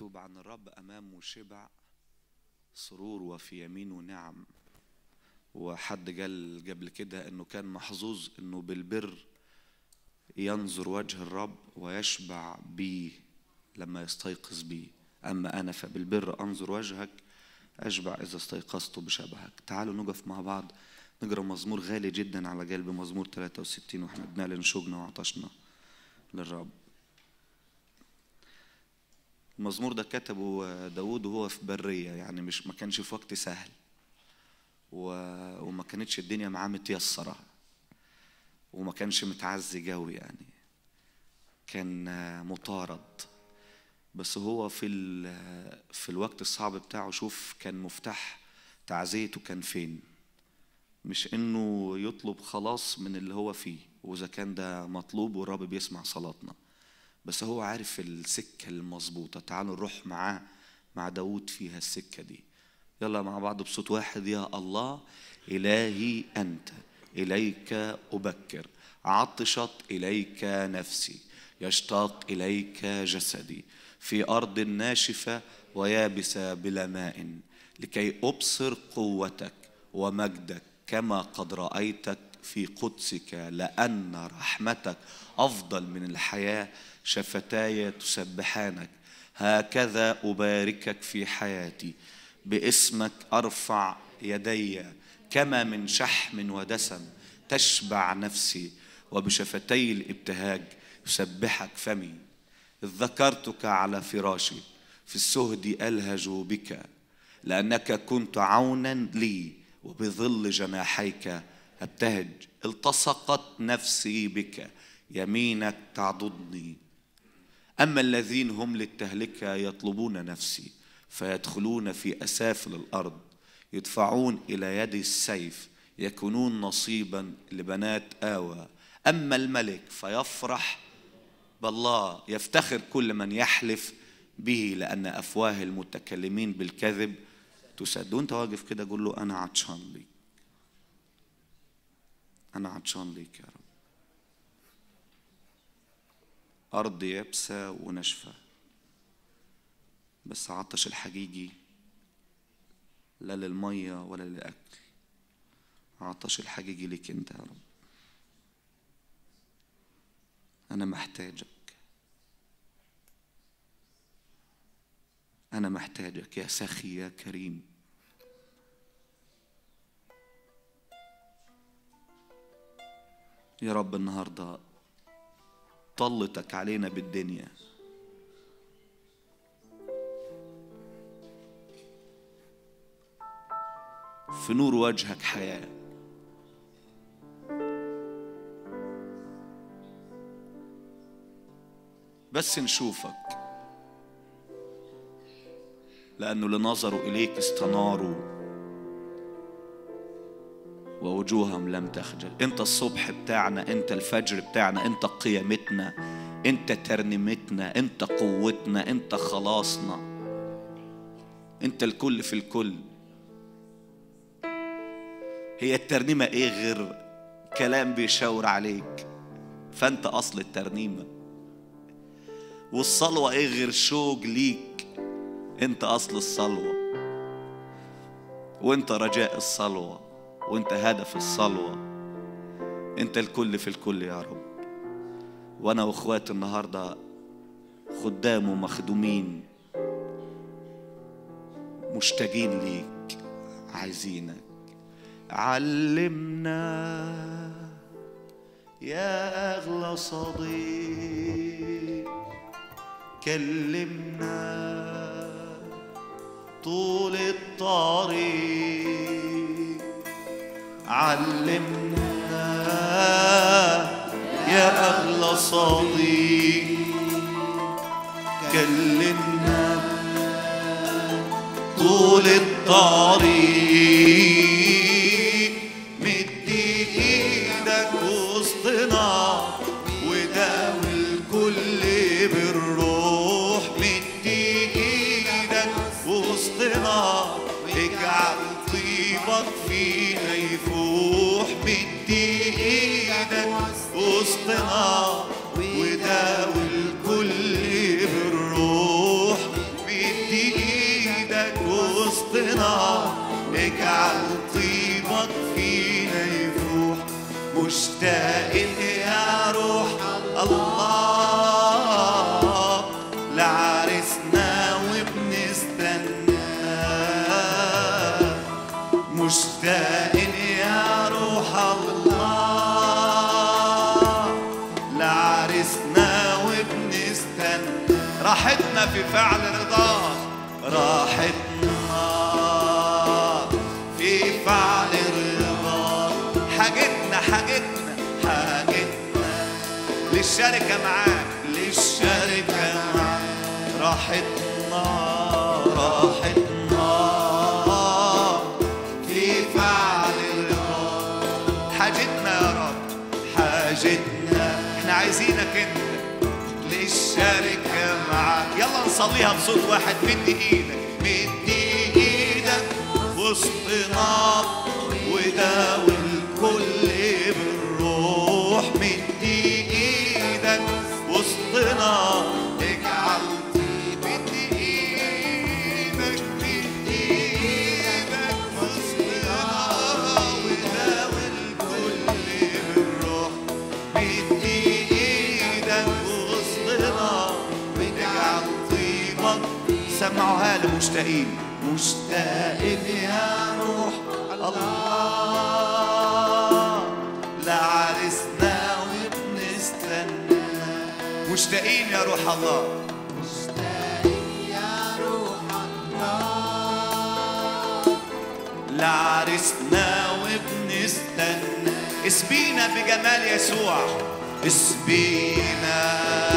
مكتوب عن الرب أمامه شبع سرور وفي يمينه نعم وحد قال قبل كده انه كان محظوظ انه بالبر ينظر وجه الرب ويشبع بيه لما يستيقظ بيه اما انا فبالبر انظر وجهك اشبع اذا استيقظت بشبهك تعالوا نقف مع بعض نقرا مزمور غالي جدا على قلب مزمور 63 واحنا بنعلن شوقنا وعطشنا للرب المزمور ده كتبه داود وهو في برية يعني مش ما كانش في وقت سهل و... وما كانتش الدنيا معاه متيسرة وما كانش متعزي قوي يعني كان مطارد بس هو في ال... في الوقت الصعب بتاعه شوف كان مفتاح تعزيته كان فين مش انه يطلب خلاص من اللي هو فيه واذا كان ده مطلوب والرب بيسمع صلاتنا بس هو عارف السكة المظبوطة تعالوا نروح معاه مع داود فيها السكة دي يلا مع بعض بصوت واحد يا الله إلهي أنت إليك أبكر عطشت إليك نفسي يشتاق إليك جسدي في أرض ناشفة ويابسة بلا ماء لكي أبصر قوتك ومجدك كما قد رأيتك في قدسك لأن رحمتك أفضل من الحياة شفتاي تسبحانك هكذا أباركك في حياتي باسمك أرفع يدي كما من شحم ودسم تشبع نفسي وبشفتي الابتهاج يسبحك فمي إذ ذكرتك على فراشي في السهد ألهج بك لأنك كنت عونا لي وبظل جناحيك ابتهج التصقت نفسي بك يمينك تعضدني أما الذين هم للتهلكة يطلبون نفسي فيدخلون في أسافل الأرض يدفعون إلى يد السيف يكونون نصيبا لبنات آوى أما الملك فيفرح بالله يفتخر كل من يحلف به لأن أفواه المتكلمين بالكذب تسد وانت واقف كده قول له أنا عطشان ليك أنا عطشان ليك يا رب أرض يابسة وناشفة بس عطش الحقيقي لا للمية ولا للأكل عطش الحقيقي ليك أنت يا رب أنا محتاجك أنا محتاجك يا سخي يا كريم يا رب النهارده طلتك علينا بالدنيا في نور وجهك حياه بس نشوفك لانه لنظروا اليك استناروا ووجوههم لم تخجل انت الصبح بتاعنا انت الفجر بتاعنا انت قيامتنا انت ترنيمتنا انت قوتنا انت خلاصنا انت الكل في الكل هي الترنيمة ايه غير كلام بيشاور عليك فانت اصل الترنيمة والصلوة ايه غير شوق ليك انت اصل الصلوة وانت رجاء الصلوه وانت هدف الصلوة انت الكل في الكل يا رب وانا واخواتي النهاردة خدام ومخدومين مشتاقين ليك عايزينك علمنا يا اغلى صديق كلمنا طول الطريق علمنا يا أغلى صديق كلمنا طول الطريق مد ايدك وسطنا وداوي الكل بالروح مد ايدك وسطنا اجعل طيبك فينا يفوح مد ايدك وسطنا وداوي الكل بالروح ايدك وسطنا اجعل طيبك فينا يفوح مشتاقين يا روح الله لعرسنا وبنستناه مشتاقين يا روح الله لعرسنا وبنستنى راحتنا في فعل رضاه راحتنا في فعل رضاه حاجتنا حاجتنا حاجتنا للشركة معاك للشركة معاك راحتنا راحتنا في فعل الرضا حاجتنا يا رب حاجتنا احنا عايزينك انت للشركة معاك يلا نصليها بصوت واحد مدي ايدك مدي ايدك وسطنا وداوي الكل بالروح مدي ايدك وسطنا اجعل مدي ايدك مدي ايدك وسطنا وداوي الكل بالروح مدي ايدك وسطنا واجعل طيبك سمعوها لي مشتاقين مشتاقين يا روح الله لعرسنا وبنستنى مشتاقين يا روح الله لعرسنا وبنستنى اسبينا بجمال يسوع اسبينا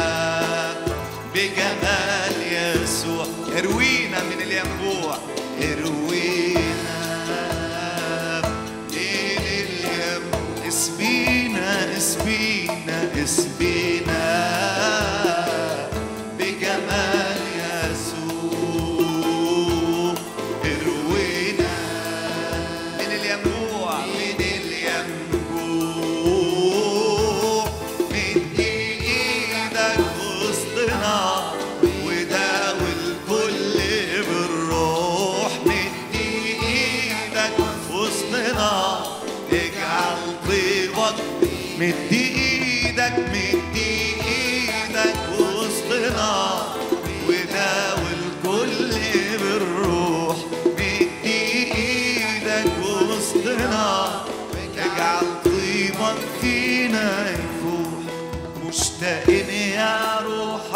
بجمال يسوع اروينا من الينبوع اروينا من اليم اسبينا اسبينا اسبينا بجمال يسوع اروينا من الينبوع من الينبوع من ايدك وسطنا وداوي الكل بالروح من ايدك وسطنا اجعل طيبك مدي ايدك مدي ايدك وسطنا وداوي الكل بالروح مدي ايدك وسطنا اجعل طيبك فينا يفوح مشتاقين يا روح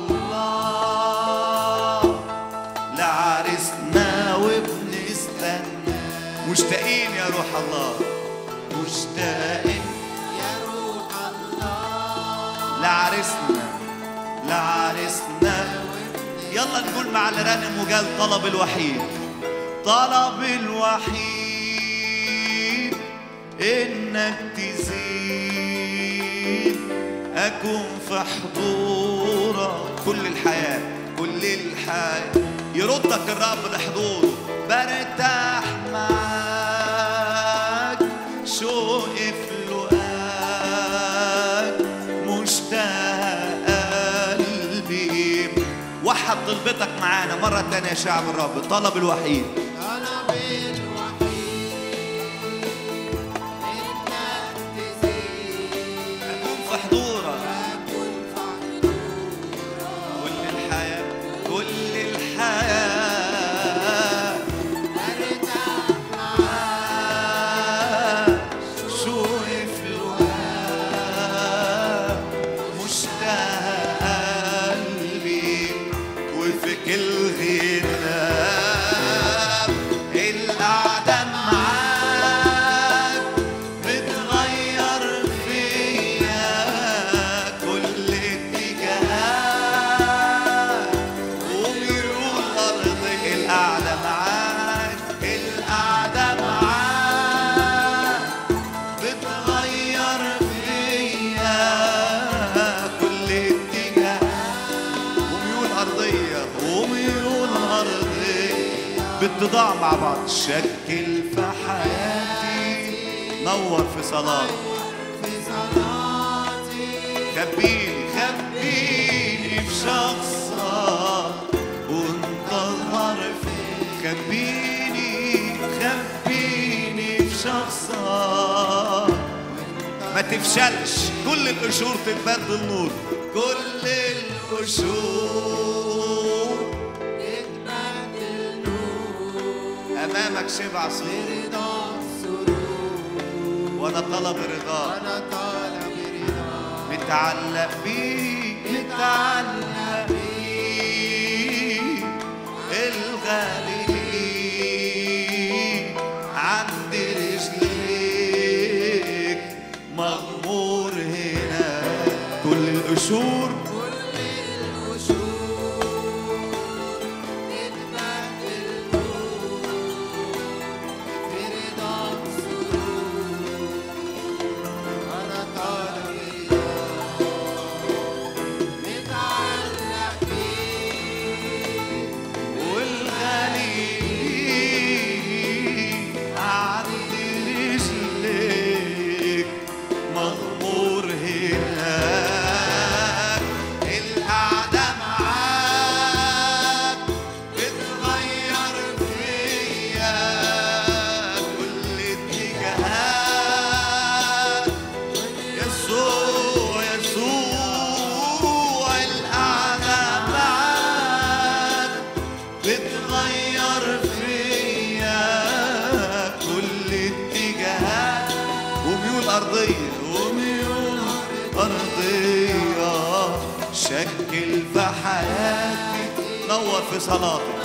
الله لعرسنا وبنستنى مشتاقين يا روح الله مشتاقين لعرسنا لعرسنا يلا نقول مع اللي رنم وقال طلب الوحيد طلب الوحيد انك تزيد اكون في حضورك كل الحياه كل الحياه يردك الرب لحضوره برتاح معاك شوقي في لقاك مشتاق قلبي وحد طلبتك معانا مرة تانية يا شعب الرب الطلب الوحيد طلب الوحيد إنك تزيد أكون في حضورك أكون في حضورك كل الحياة كل الحياة أرتاح معاك شوقي في لقاك مشتاق قلبي وفيك الغنام القعدة معاك بتغير فيا كل اتجاهات وميول أرضك القعدة معاك القعدة معاك بتغير فيا كل اتجاه وميول أرضية وميول أرضية باتضاع مع بعض شكل في حياتي نور في صلاتي في صلاتي خبيني خبيني في شخصك وانت ظهر فيا خبيني خبيني في شخصك ما تفشلش كل القشور تتبدل نور كل القشور تتبدل نور امامك شبع سرور رضا سرور وانا طلب رضاك أنا طالب رضا متعلق بيك متعلق بيك الغالي ليك عند رجليك مغمور هنا كل القشور كل القشور تتبدل نور برضا سرور أنا طالب رضا متعلق بيك والغالي عند رجليك مغمور هناك القعدة معاك بتغير فيا كل اتجاهات يسوع يسوع القعدة معاك بتغير فيا كل اتجاهات وميول أرضية وميول أرضية شكل في حياتي نور في صلاتي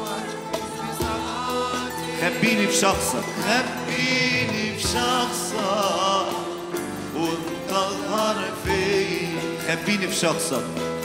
خبيني في شخصك خبيني في شخصك وانت ظهر فيا خبيني في شخصك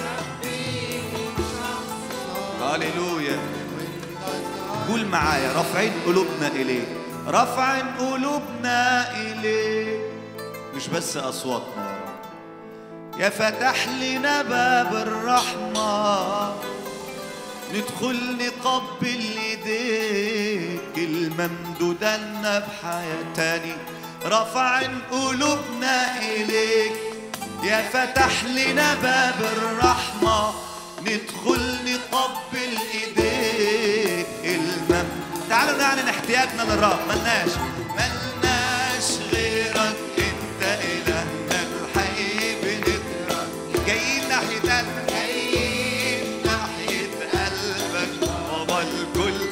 هللويا قول معايا رافعين قلوبنا إليك رافعين قلوبنا إليك مش بس أصواتنا يا رب يا فتح لنا باب الرحمة ندخل نقبل ايديك الممدودة لنا بحياة تاني رافعين قلوبنا إليك يا فتح لنا باب الرحمة ندخل نقبل ايديك المم تعالوا نعلن احتياجنا للرب ملناش ملناش غيرك انت الهنا الحقيقي بنترك جايين ناحية قلبك جايين ناحية قلبك بابا الكل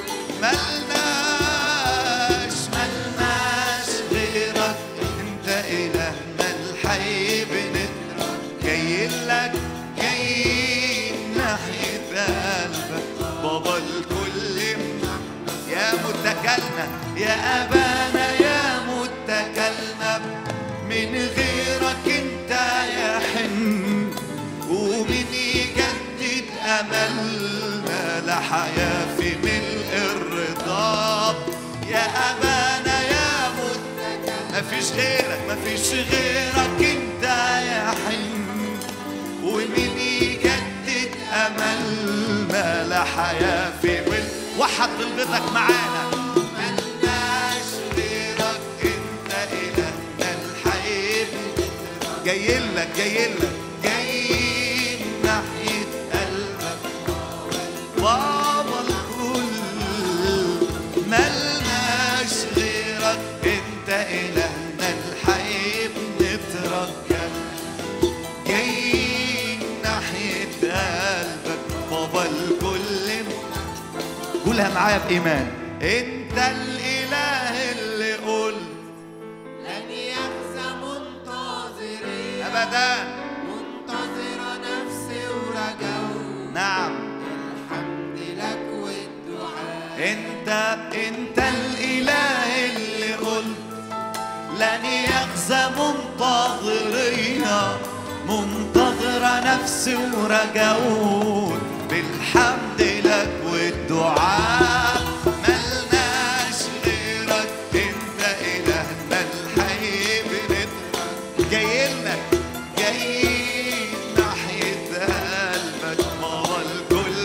ملناش ملناش غيرك انت الهنا الحقيقي بنترك جايين لك جايين ناحية قلبك بابا الكل يا متكلنا يا أبانا يا متكلنا من غيرك انت يا حن ومن يجدد أملنا لحياة في ملء الرضا يا أبانا يا متكلنا مفيش غيرك مفيش غيرك انت يا حن ومن يجدد أملنا لحياة في ملء وحد طلبتك معانا ملناش غيرك انت إلهنا الحقيقي جايين لك جايين لك جايين ناحية قلبك بابا الكل ملناش غيرك انت إلهنا الحقيقي بنترجى جايين ناحية قلبك بابا الكل قولها معايا بإيمان انت الإله اللي قلت لن يخزى منتظرين أبدا منتظرة نفسي ورجو نعم الحمد لك والدعاء انت انت الاله اللي قلت لن يخزى منتظرية منتظرة نفسي ورجاؤون بالحمد لك والدعاء ملناش غيرك انت الهنا الحي بنترك جايلنا جايين ناحية قلبك بابا الكل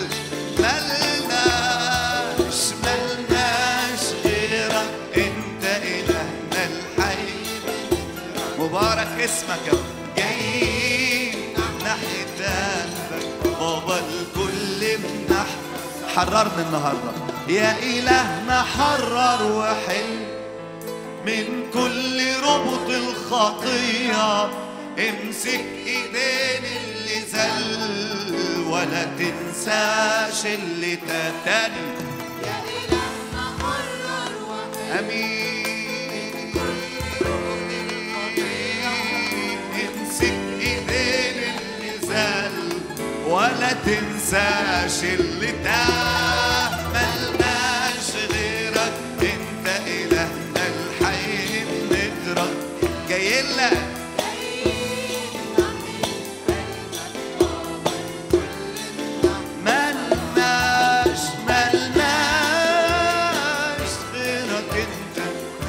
ملناش ملناش غيرك انت الهنا الحي مبارك اسمك يا رب جايين ناحية قلبك بابا الكل منح حررني النهارده يا إلهنا حرر وحل من كل ربط الخطية امسك ايدين اللي زل ولا تنساش اللي تتاني يا إلهنا حرر وحل امين امسك ايدين اللي زل ولا تنساش اللي تاه ملناش غيرك انت الهنا الحي بندرك جاي لك ملناش ملناش غيرك انت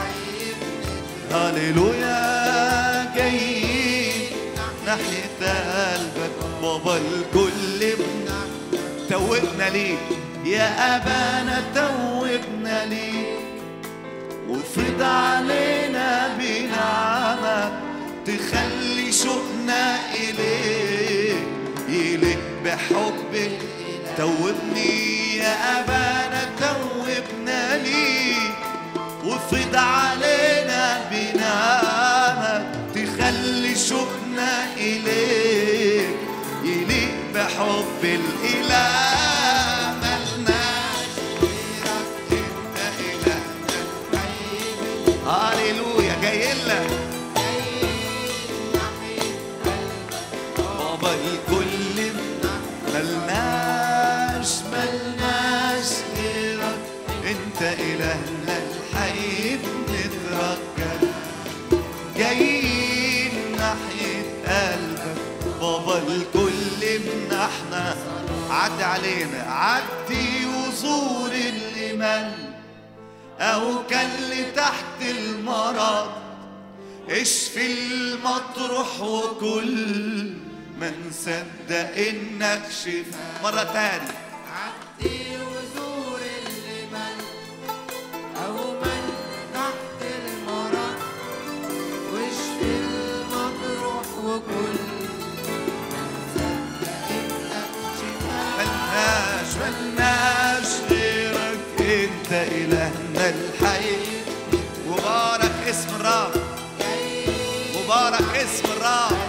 هللويا جايين ناحية قلبك بابا الكل ابنك توبنا ليك يا أبانا توبنا ليك وفرض علينا بنعمك تخلي شوقنا إليك يليق بحبك توبني يا أبانا توبنا ليك وفض علينا بنعمك تخلي شوقنا إليك يليق بحب الإله ملناش غيرك انت إلهنا هاليلويا جاي لك بابا الكل ملناش ملناش غيرك انت الهنا الحي بنترجى جايين ناحية قلبك بابا الكل من احنا عدي علينا عدي وزور اللي من او كان اللي تحت المرض اشفي المطروح وكل من صدق انك شفا مرة تاني عدي وزور اللي من أو من تحت المرض واشفي المجروح وكل من صدق إنك شفاء ملناش ملناش غيرك انت الهنا الحي مبارك اسم الرب مبارك اسم الرب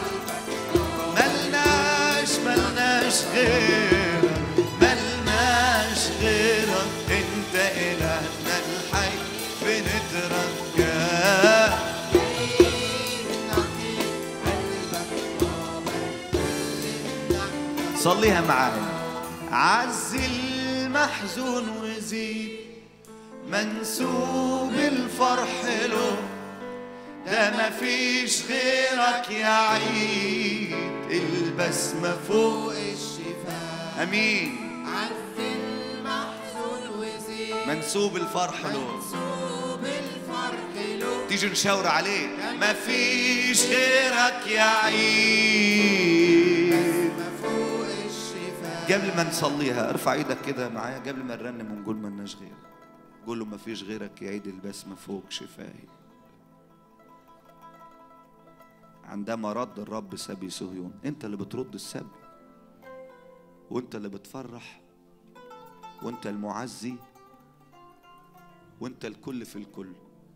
ملناش ملناش غيرك ملناش غيرك انت الهنا الحي بنترجاك صليها معايا عز المحزون وزيد منسوب الفرح له ده مفيش غيرك يا عيد البسمة فوق الشفاء أمين عز المحزون وزيد منسوب الفرح له منسوب الفرح له تيجي نشاور عليه مفيش غيرك يا عيد فوق الشفاء قبل ما نصليها ارفع ايدك كده معايا قبل ما نرنم ونقول مالناش غيرك قول له مفيش غيرك يا عيد البسمة فوق شفاهي عندما رد الرب سبي صهيون انت اللي بترد السبي وانت اللي بتفرح وانت المعزي وانت الكل في الكل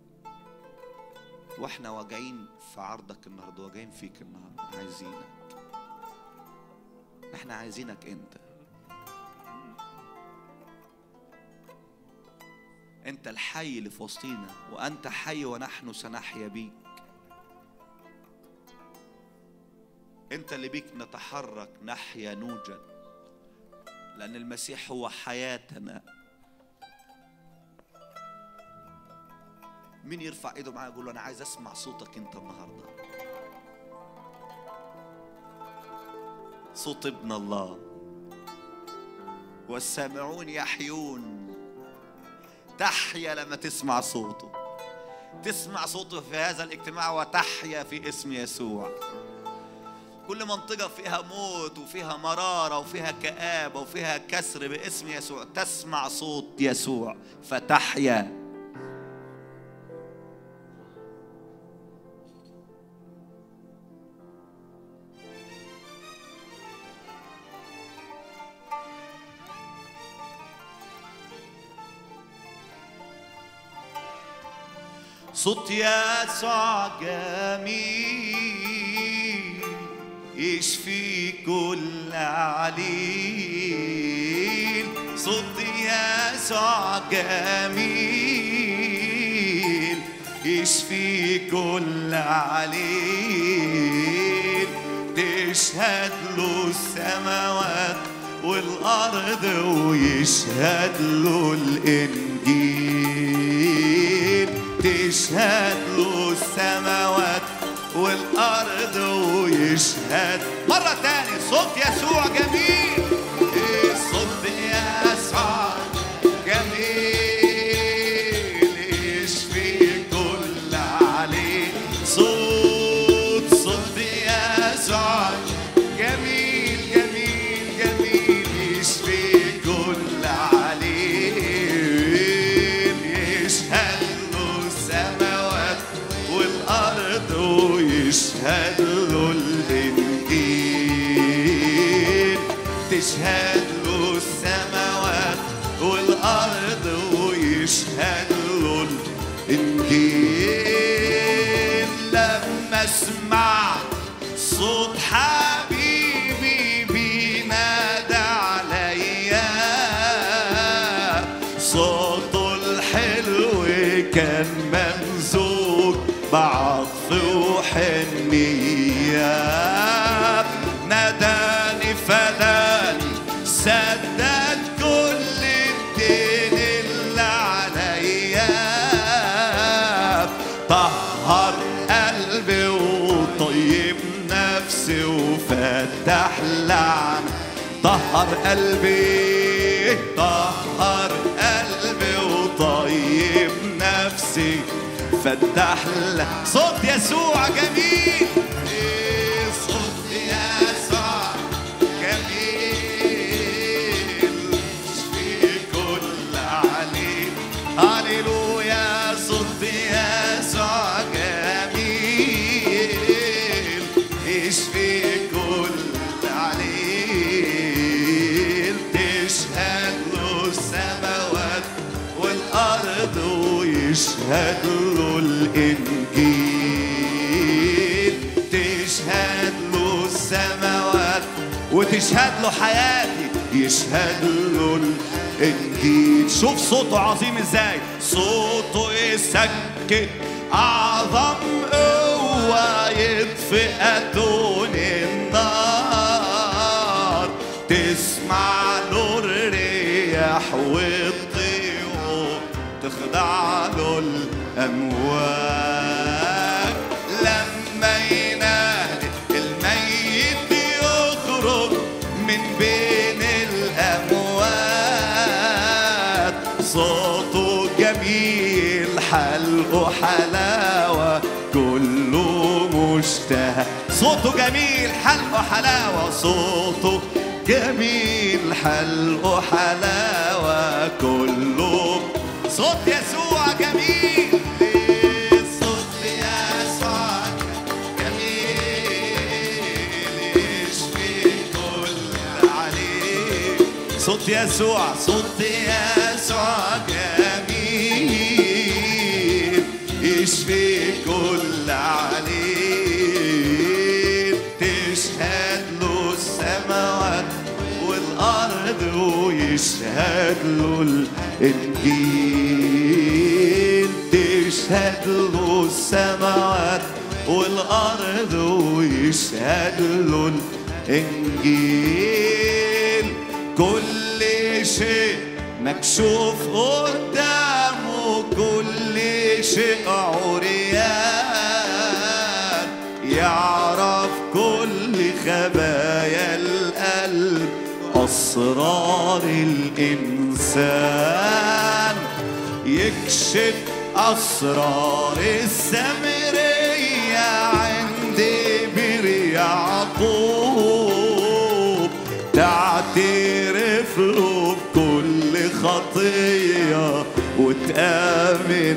واحنا واجعين في عرضك النهارده واجعين فيك النهارده عايزينك احنا عايزينك انت انت الحي اللي في وسطينا وانت حي ونحن سنحيا بيك انت اللي بيك نتحرك نحيا نوجد لان المسيح هو حياتنا مين يرفع ايده معايا يقول له انا عايز اسمع صوتك انت النهارده صوت ابن الله والسامعون يحيون تحيا لما تسمع صوته تسمع صوته في هذا الاجتماع وتحيا في اسم يسوع كل منطقة فيها موت وفيها مرارة وفيها كآبة وفيها كسر باسم يسوع تسمع صوت يسوع فتحيا صوت يسوع جميل يشفي كل عليل صوت يسوع جميل يشفي كل عليل تشهد له السماوات والأرض ويشهد له الإنجيل تشهد له السماوات والأرض ويشهد مرة تاني صوت يسوع جميل إيه صوت يسوع جميل يشفي كل عليه صوت صوت يسوع جميل جميل جميل يشفي كل عليه يشهد له السماوات والأرض ويشهد له الإنجيل تشهد له السماوات والأرض ويشهد له الإنجيل لما سمعت صوت حبيبي بينادى عليا صوته الحلو كان ممزوج بعطف وحنية ناداني فداني سدد كل الدين اللي عليا طهر قلبي وطيب نفسي وفتح لعن طهر قلبي طهر قلبي وطيب نفسي فتح لعن صوت يسوع جميل إيه صوت يسوع جميل يشفي كل عليل هللويا صوت يسوع جميل يشفي كل عليل تشهد له السماوات والأرض ويشهد له الإنجيل تشهد له السماوات وتشهد له حياتي يشهد له الانجيل شوف صوته عظيم ازاي صوته يسكت اعظم قوه يطفئ اتون النار تسمع له الرياح والطيور تخضع له الامواج لما ينادي الميت يخرج من بين الأموات صوته جميل حلقه حلاوة كله مشتهى صوته جميل حلقه حلاوة صوته جميل حلقه حلاوة كله صوت يسوع جميل صوت يسوع جميل يشفي كل عليه صوت يسوع صوت يسوع جميل يشفي كل عليه تشهد له السماوات والأرض ويشهد له الإنجيل تشهد له السماوات والأرض ويشهد له الإنجيل كل شيء مكشوف قدامه كل شيء عريان يعرف كل خبايا القلب أسرار الإنسان يكشف أسرار السامرية عند بير يعقوب تعترف له بكل خطية وتآمن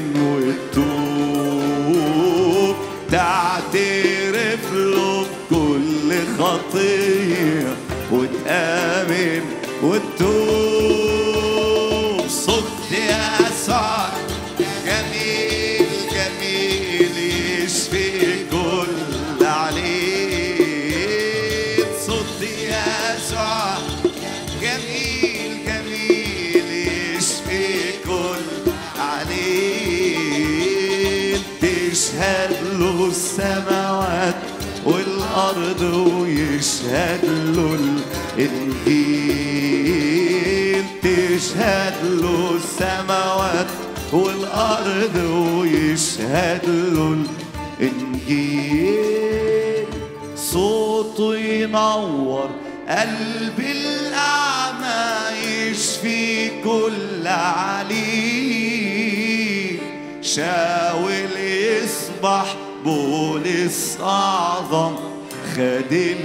وتتوب تعترف له بكل خطية وتآمن وتتوب صوت يسوع جميل جميل يشفي كل عليل تشهد له السماوات والأرض ويشهد له الإنجيل تشهد له السماوات والأرض ويشهد له الإنجيل صوته ينور قلب الأعمى يشفي كل عليل شاول يصبح بولس أعظم خادم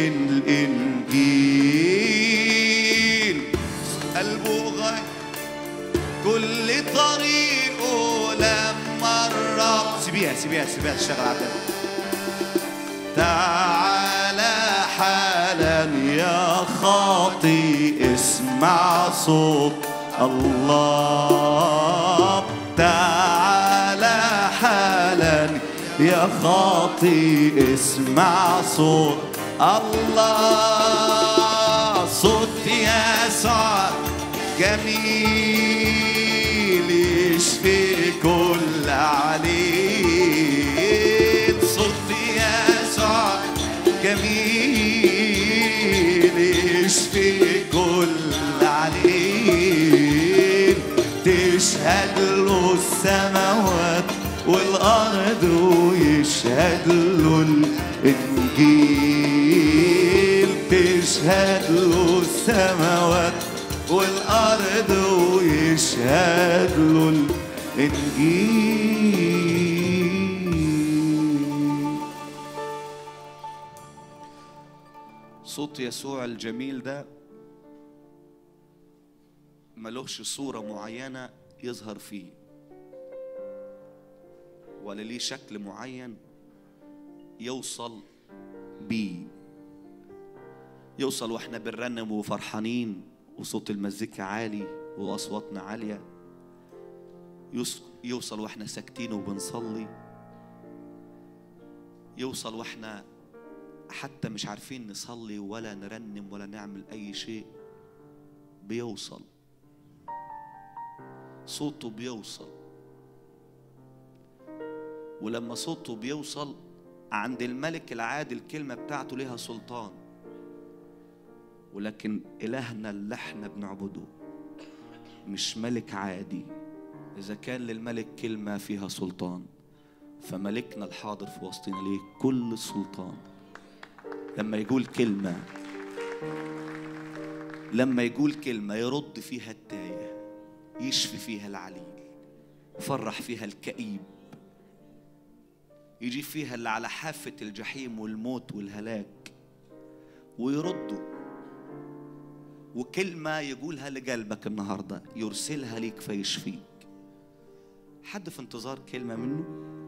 للإنجيل قلبه غير كل طريقه لما الرب سيبيها سيبيها سيبيها تشتغل على الدنيا. تعالى حالا يا خاطي اسمع صوت الله تعالى حالا يا خاطي اسمع صوت الله صوت يسوع جميل يشفي كل عليل صوت يسوع جميل يشفي كل عليل تشهد له السماوات والأرض ويشهد له الإنجيل تشهد له السماوات والأرض ويشهد له الإنجيل صوت يسوع الجميل ده ملوش صورة معينة يظهر فيه ولا ليه شكل معين يوصل بيه يوصل واحنا بنرنم وفرحانين وصوت المزيكا عالي واصواتنا عاليه يوص- يوصل واحنا ساكتين وبنصلي يوصل واحنا حتى مش عارفين نصلي ولا نرنم ولا نعمل اي شيء بيوصل صوته بيوصل ولما صوته بيوصل عند الملك العادي الكلمة بتاعته ليها سلطان ولكن إلهنا اللي احنا بنعبده مش ملك عادي إذا كان للملك كلمة فيها سلطان فملكنا الحاضر في وسطنا ليه كل السلطان لما يقول كلمة لما يقول كلمة يرد فيها التايه يشفي فيها العليل يفرح فيها الكئيب يجي فيها اللي على حافة الجحيم والموت والهلاك ويرده وكلمة يقولها لقلبك النهاردة يرسلها ليك فيشفيك حد في انتظار كلمة منه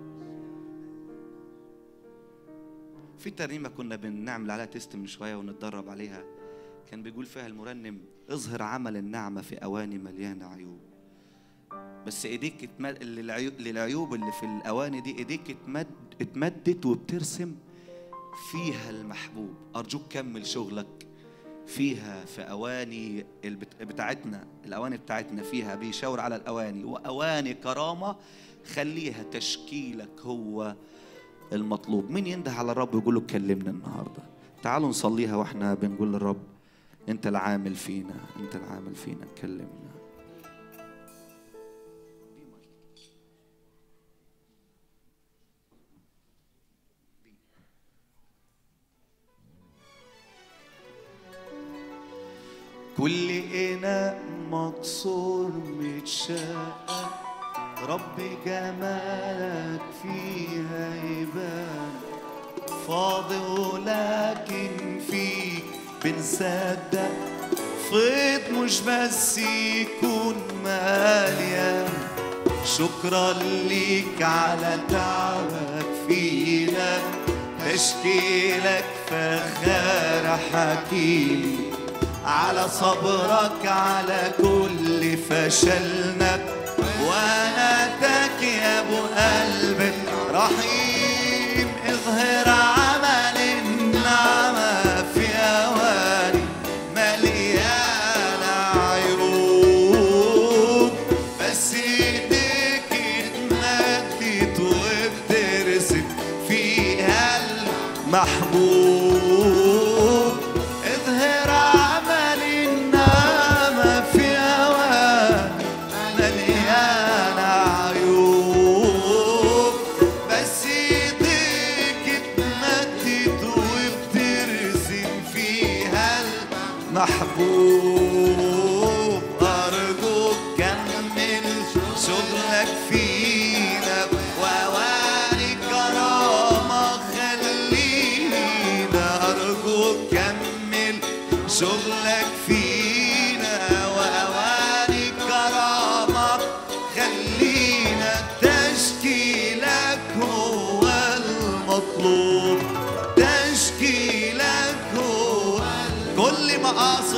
في ترنيمة كنا بنعمل عليها تيست من شوية ونتدرب عليها كان بيقول فيها المرنم اظهر عمل النعمة في أواني مليانة عيوب بس ايديك اتمد... للعيوب... للعيوب اللي في الاواني دي ايديك اتمد... اتمدت وبترسم فيها المحبوب ارجوك كمل شغلك فيها في اواني البت... بتاعتنا الاواني بتاعتنا فيها بيشاور على الاواني واواني كرامه خليها تشكيلك هو المطلوب مين ينده على الرب ويقول له كلمنا النهارده تعالوا نصليها واحنا بنقول للرب انت العامل فينا انت العامل فينا كلمنا كل إناء مكسور متشقق رب جمالك فيها يبان فاضي ولكن فيك بنصدق فيض مش بس يكون مليان شكرا ليك على تعبك فينا تشكيلك فخار حكيم على صبرك على كل فشلنا واناتك يا ابو قلب رحيم اظهر عمل النعمة في اواني مليانة عيوب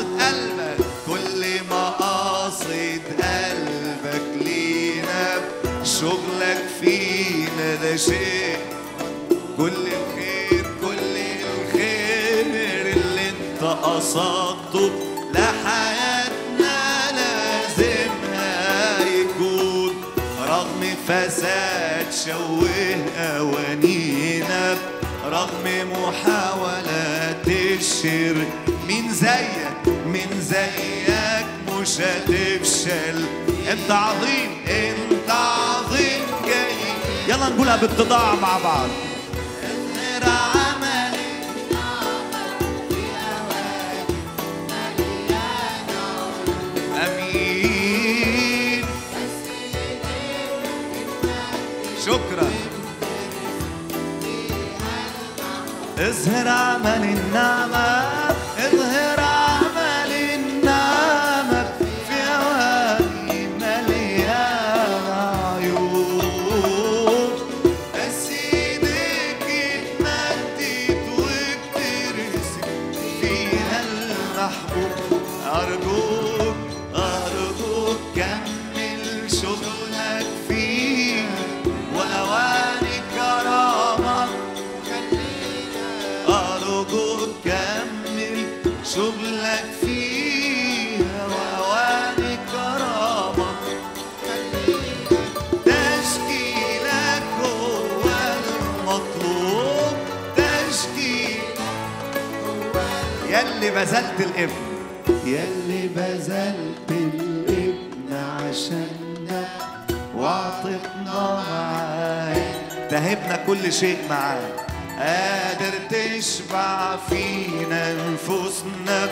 مقاصد قلبك كل مقاصد قلبك لينا شغلك فينا ده شيء كل الخير كل الخير اللي انت قصدته لحياتنا لازمها يكون رغم فساد شوه أوانينا رغم محاولات الشر مين زيك مين زيك مش هتفشل انت عظيم انت عظيم جاي يلا نقولها باتضاع مع بعض غير عمل امين شكرا اظهر عمل النعمة اظهر عمل النعمة في أواني مليانة عيوب بس ايديك اتمدت وبترسم فيها المحبوب أرجوك أرجوك كمل شغلك فيه وأواني كرامة أرجوك كمل شغلك فيها وأواني كرامة تشكيلك هو المطلوب تشكيل يلي بذلت الابن يلي بذلت الابن عشاننا وعطتنا معاه تهبنا كل شيء معاه قادر تشبع فينا نفوسنا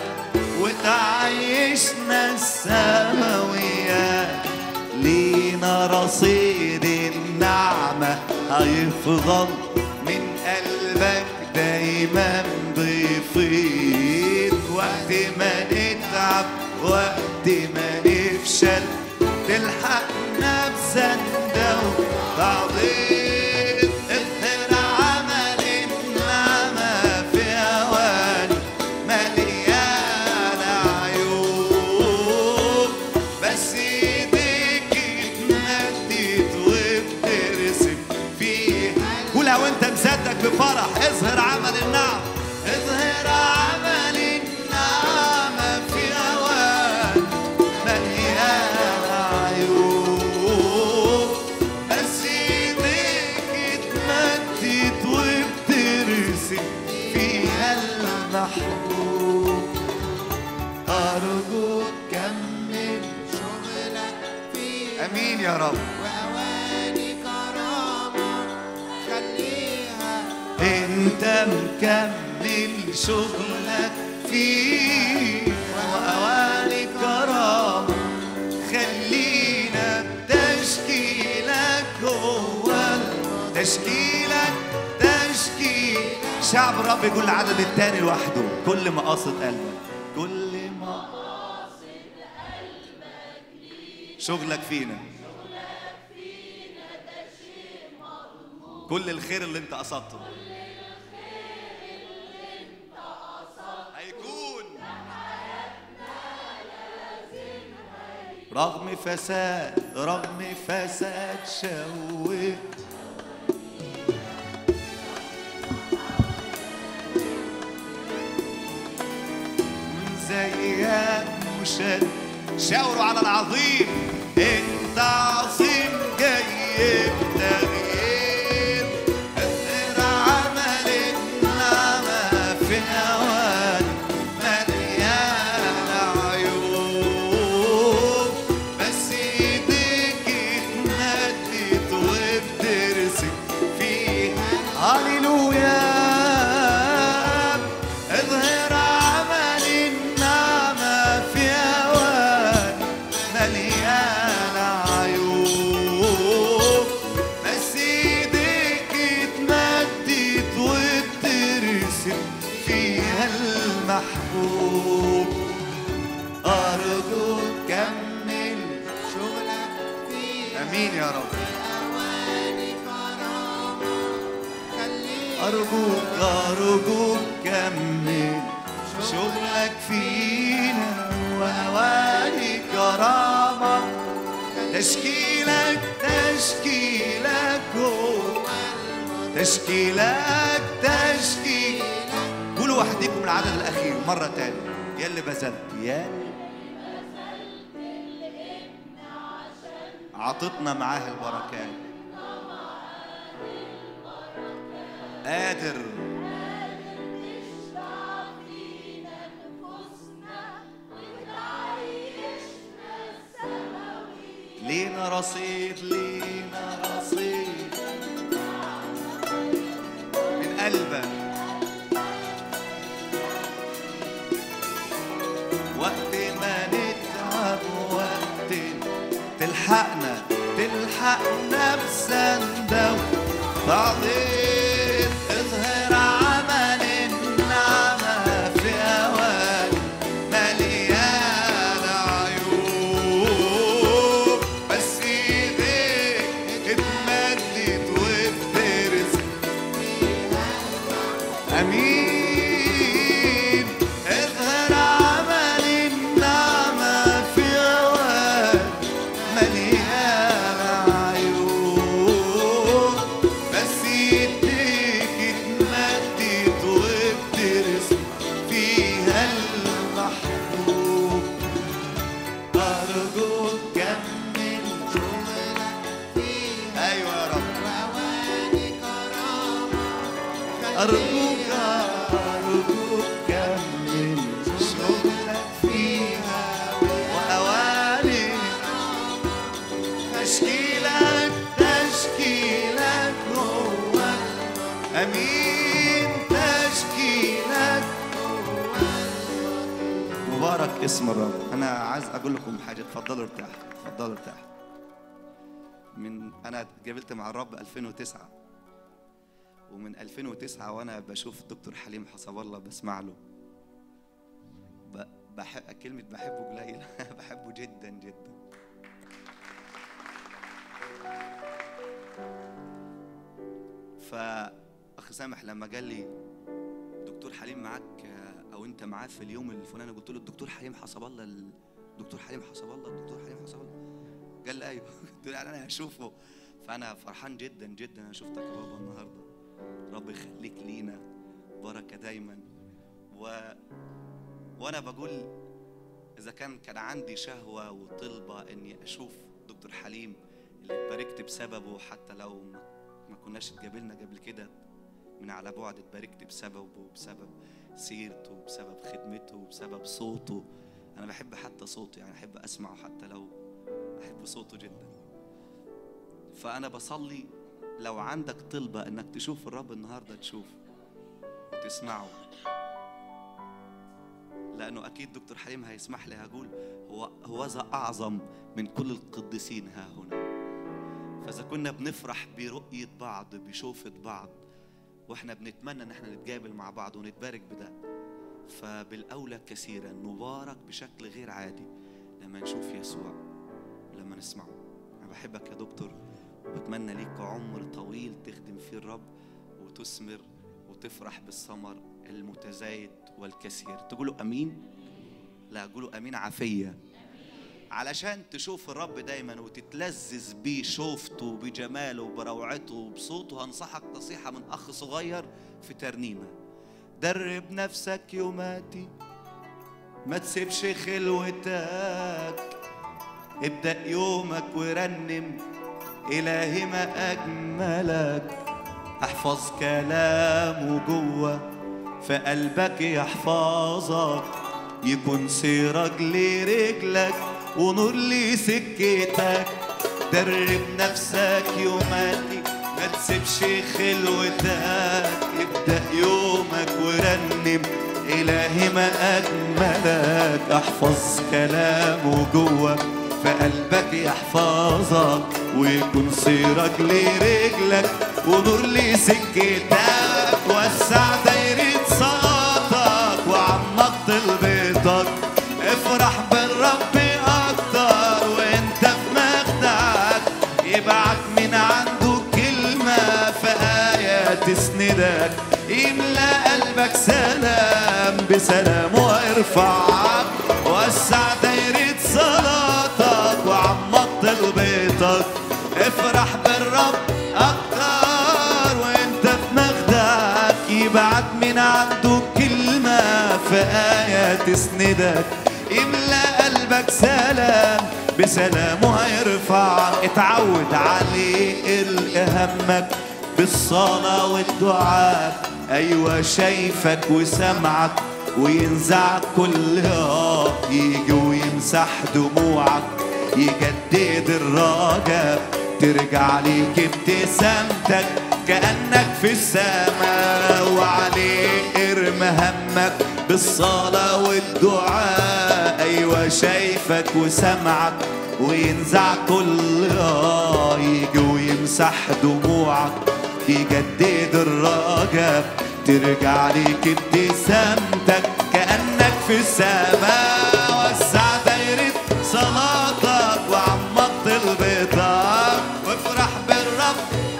وتعيشنا السماويات لينا رصيد النعمة هيفضل من قلبك دايما بيفيض وقت ما نتعب وقت ما نفشل تلحقنا بسندة وتعظيم اظهر عمل النعمة في أواني مليانة عيوب بس ايديك اتمدت وبترسم فيها قولها وانت مصدق بفرح اظهر عمل النعم اظهر عمل النعمة في أوان مليانة عيوب بس ايديك اتمدت وبترسم فيها المحبوب أرجوك كمل شغلك فيه أمين يا رب وأواني كرامة خليها انت مكمل شغلك فيه واواني كرامة خلينا تشكيلك هو تشكيلك تشكيل شعب الرب يقول العدد الثاني لوحده كل مقاصد قلبك كل مقاصد قلبك شغلك فينا كل الخير اللي انت قصدته هيكون رغم فساد رغم فساد شوه زيك مشد شاوروا على العظيم انت عظيم جاي بتغيير اظهر عمل النعمة في اوان مليانة عيوب بس ايديك اتمدت وبترسم فيها هللويا اظهر عمل النعمة في اوان مليانة عيوب بس ايديك اتمدت وبترسم فيها المحبوب أرجوك كمل شغلك فيه أمين يا رب أواني كرامة خليها أرجوك أرجوك كمل شغلك فينا وأواني كرامة تشكيلك تشكيلك هو تشكيلك تشكيل قولوا وحديكم العدد الأخير مرة تانية يا اللي بذلت يا اللي عطتنا معاه البركات قادر لينا رصيد لينا رصيد من قلبك وقت ما نتعب وقت تلحقنا تلحقنا بسندة بعدين اظهر عمل النعمة في أوان مليان عيوب بس ايديك اتمدت وبترسم امين اظهر عمل النعمة في اوان مليان عيوب بس ايديك اتمدت وبترسم فيها المحبوب ارجوك كمل ايوه يا رب أرجوك أرجوك كمل شغلك فيها وأواني تشكيلك تشكيلك هو أمين تشكيلك مبارك اسم الرب أنا عايز أقول لكم حاجة اتفضلوا ارتاحوا اتفضلوا ارتاحوا من أنا اتقابلت مع الرب 2009 ومن 2009 وانا بشوف الدكتور حليم حسب الله بسمع له ب- بحب كلمة بحبه قليل بحبه جدا جدا فأخ سامح لما قال لي دكتور حليم معاك آه، أو أنت معاه في اليوم الفلاني قلت له الدكتور حليم حسب الله الدكتور حليم حسب الله الدكتور حليم حسب الله قال لي أيوه قلت له يعني أنا هشوفه فأنا فرحان جدا جدا أنا شفتك يا بابا النهارده رب يخليك لينا بركة دايما و... وأنا بقول إذا كان كان عندي شهوة وطلبة إني أشوف دكتور حليم اللي اتباركت بسببه حتى لو ما, ما كناش اتقابلنا قبل كده من على بعد اتباركت بسببه بسبب سيرته بسبب خدمته بسبب صوته أنا بحب حتى صوته يعني أحب أسمعه حتى لو أحب صوته جدا فأنا بصلي لو عندك طلبة انك تشوف الرب النهاردة تشوف وتسمعه لأنه أكيد دكتور حليم هيسمح لي هقول هو هو ذا أعظم من كل القديسين ها هنا فإذا كنا بنفرح برؤية بعض بشوفة بعض وإحنا بنتمنى إن إحنا نتقابل مع بعض ونتبارك بده فبالأولى كثيرا نبارك بشكل غير عادي لما نشوف يسوع ولما نسمعه أنا بحبك يا دكتور وبتمنى ليك عمر طويل تخدم فيه الرب وتثمر وتفرح بالثمر المتزايد والكثير تقولوا امين لا قولوا امين عافيه علشان تشوف الرب دايما وتتلذذ بيه شوفته بجماله وبروعته وبصوته هنصحك نصيحه من اخ صغير في ترنيمه درب نفسك يوماتي ما تسيبش خلوتك ابدأ يومك ورنم إلهي ما أجملك احفظ كلامه جوه في قلبك يحفظك يكون سيرك لرجلك ونور لسكتك درب نفسك يوماتي ما تسيبش خلوتك ابدأ يومك ورنم إلهي ما أجملك احفظ كلامه جوه في قلبك يحفظك ويكون سيرك لرجلك ونور لسكتك وسع دايرة صلاتك وعمق طلبتك افرح بالرب اكتر وانت في مخدعك يبعت من عنده كلمة في آية تسندك يملأ قلبك سلام بسلام وارفعك وسع دايرة صلاتك وعمق طلبتك افرح بالرب أكتر وانت في مخدعك يبعت من عنده كلمة في آية تسندك يملأ قلبك سلام بسلام وهيرفعك اتعود عليه القى همك بالصلاة والدعاء أيوة شايفك وسمعك وينزع كل اه يجي ويمسح دموعك يجدد الرجاء ترجع ليك ابتسامتك كأنك في السماء وعليه ارمى همك بالصلاة والدعاء أيوة شايفك وسمعك وينزع كل آه يجي ويمسح دموعك يجدد الرجاء ترجع ليك ابتسامتك كأنك في السماء وسع دايرة صلاتك وعمق طلبتك وافرح بالرب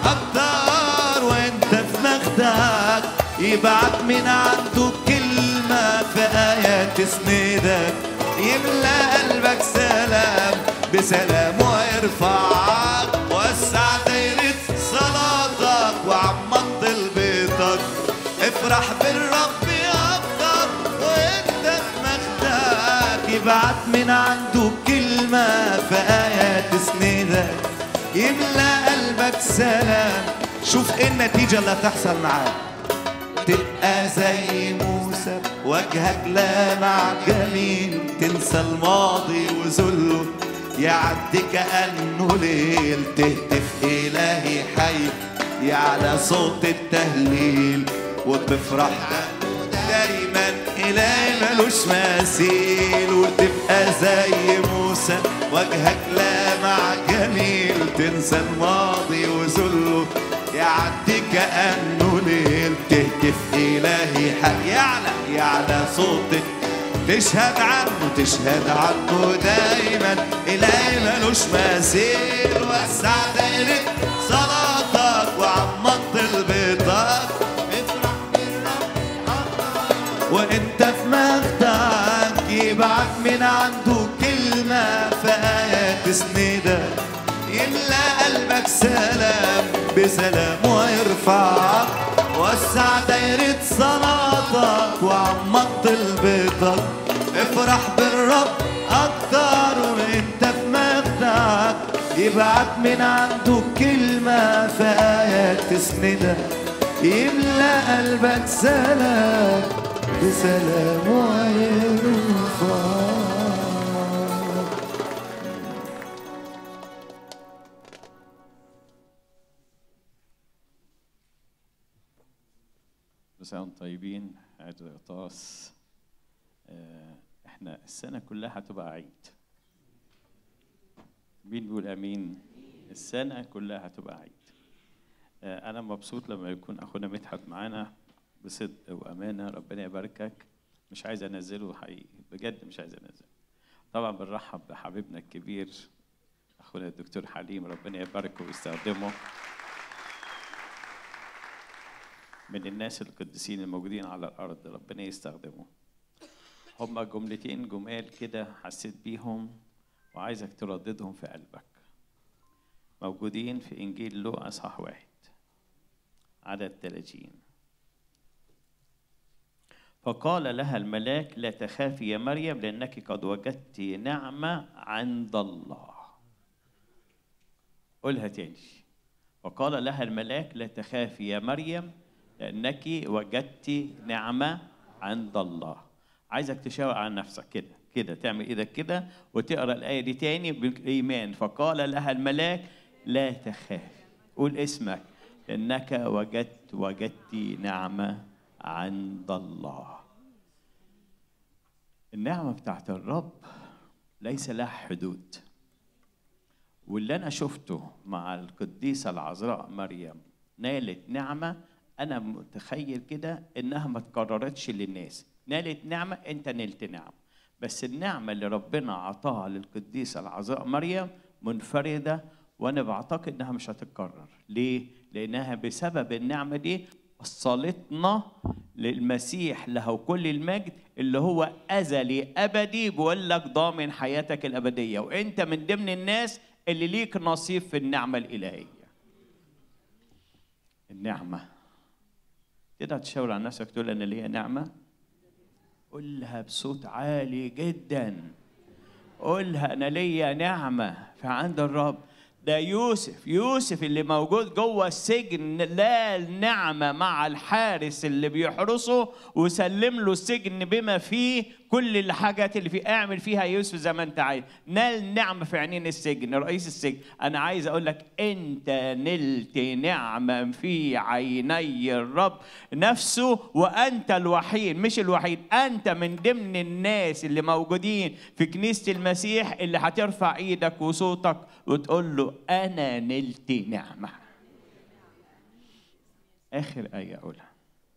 أكتر وانت في مخدعك يبعت من عنده كلمة في آية تسندك يملأ قلبك سلام بسلام ويرفعك وسع دايرة صلاتك وعمق طلبتك افرح بالرب أكتر وانت في مخدعك يبعت من عنده كلمة في آية تسندك يملأ قلبك سلام شوف ايه النتيجة اللي هتحصل معاك تبقى زي موسى وجهك لامع جميل تنسى الماضي وذله يعدي كأنه ليل تهتف إلهي حي يعلى صوت التهليل وتفرح دايما إلهي ملوش مثيل وتبقى زي موسى وجهك لامع جميل تنسى الماضي وذله يعدي كأنه ليل تهتف إلهي حق يعلى يعلى صوتك تشهد عنه تشهد عنه دايما إلهي ملوش مثيل وسع دايرة صلاتك وعمق طلبتك افرح بالرب أكتر وانت في مخدعك يبعت من عنده كلمة في آية تسندك يملأ قلبك سلام بسلام ويرفعك وسع دايرة صلاتك وعمق طلبتك افرح بالرب أكتر وانت في مخدعك يبعت من عنده كلمة في آية تسندك يملأ قلبك سلام بسلام ويرفعك كل سنة وانتم طيبين عيد الغطاس آه، احنا السنة كلها هتبقى عيد مين بيقول امين السنة كلها هتبقى عيد آه، انا مبسوط لما يكون اخونا مدحت معانا بصدق وامانة ربنا يباركك مش عايز انزله حقيقي بجد مش عايز انزله طبعا بنرحب بحبيبنا الكبير اخونا الدكتور حليم ربنا يباركه ويستخدمه من الناس القديسين الموجودين على الارض ربنا يستخدمه هما جملتين جمال كده حسيت بيهم وعايزك ترددهم في قلبك موجودين في انجيل لوقا اصحاح واحد عدد 30 فقال لها الملاك لا تخافي يا مريم لانك قد وجدت نعمه عند الله قولها تاني وقال لها الملاك لا تخافي يا مريم لأنك وجدت نعمة عند الله عايزك تشاور على نفسك كده كده تعمل ايدك كده وتقرا الآية دي تاني بالإيمان فقال لها الملاك لا تخافي قول اسمك لأنك وجدت وجدت نعمة عند الله النعمة بتاعت الرب ليس لها حدود واللي انا شفته مع القديسه العذراء مريم نالت نعمه انا متخيل كده انها ما تكررتش للناس نالت نعمه انت نلت نعمه بس النعمه اللي ربنا عطاها للقديسه العذراء مريم منفرده وانا بعتقد انها مش هتتكرر ليه لانها بسبب النعمه دي وصلتنا للمسيح له كل المجد اللي هو أزلي أبدي بيقول لك ضامن حياتك الأبدية وأنت من ضمن الناس اللي ليك نصيب في النعمة الإلهية النعمة تقدر تشاور على نفسك تقول أنا ليا نعمة قولها بصوت عالي جدا قولها أنا ليا نعمة فعند الرب ده يوسف يوسف اللي موجود جوه السجن لا النعمة مع الحارس اللي بيحرسه وسلم له السجن بما فيه كل الحاجات اللي فيه اعمل فيها يوسف زي ما انت عايز نال نعمة في عينين السجن رئيس السجن انا عايز اقول لك انت نلت نعمة في عيني الرب نفسه وانت الوحيد مش الوحيد انت من ضمن الناس اللي موجودين في كنيسة المسيح اللي هترفع ايدك وصوتك وتقول له انا نلت نعمة اخر ايه اقولها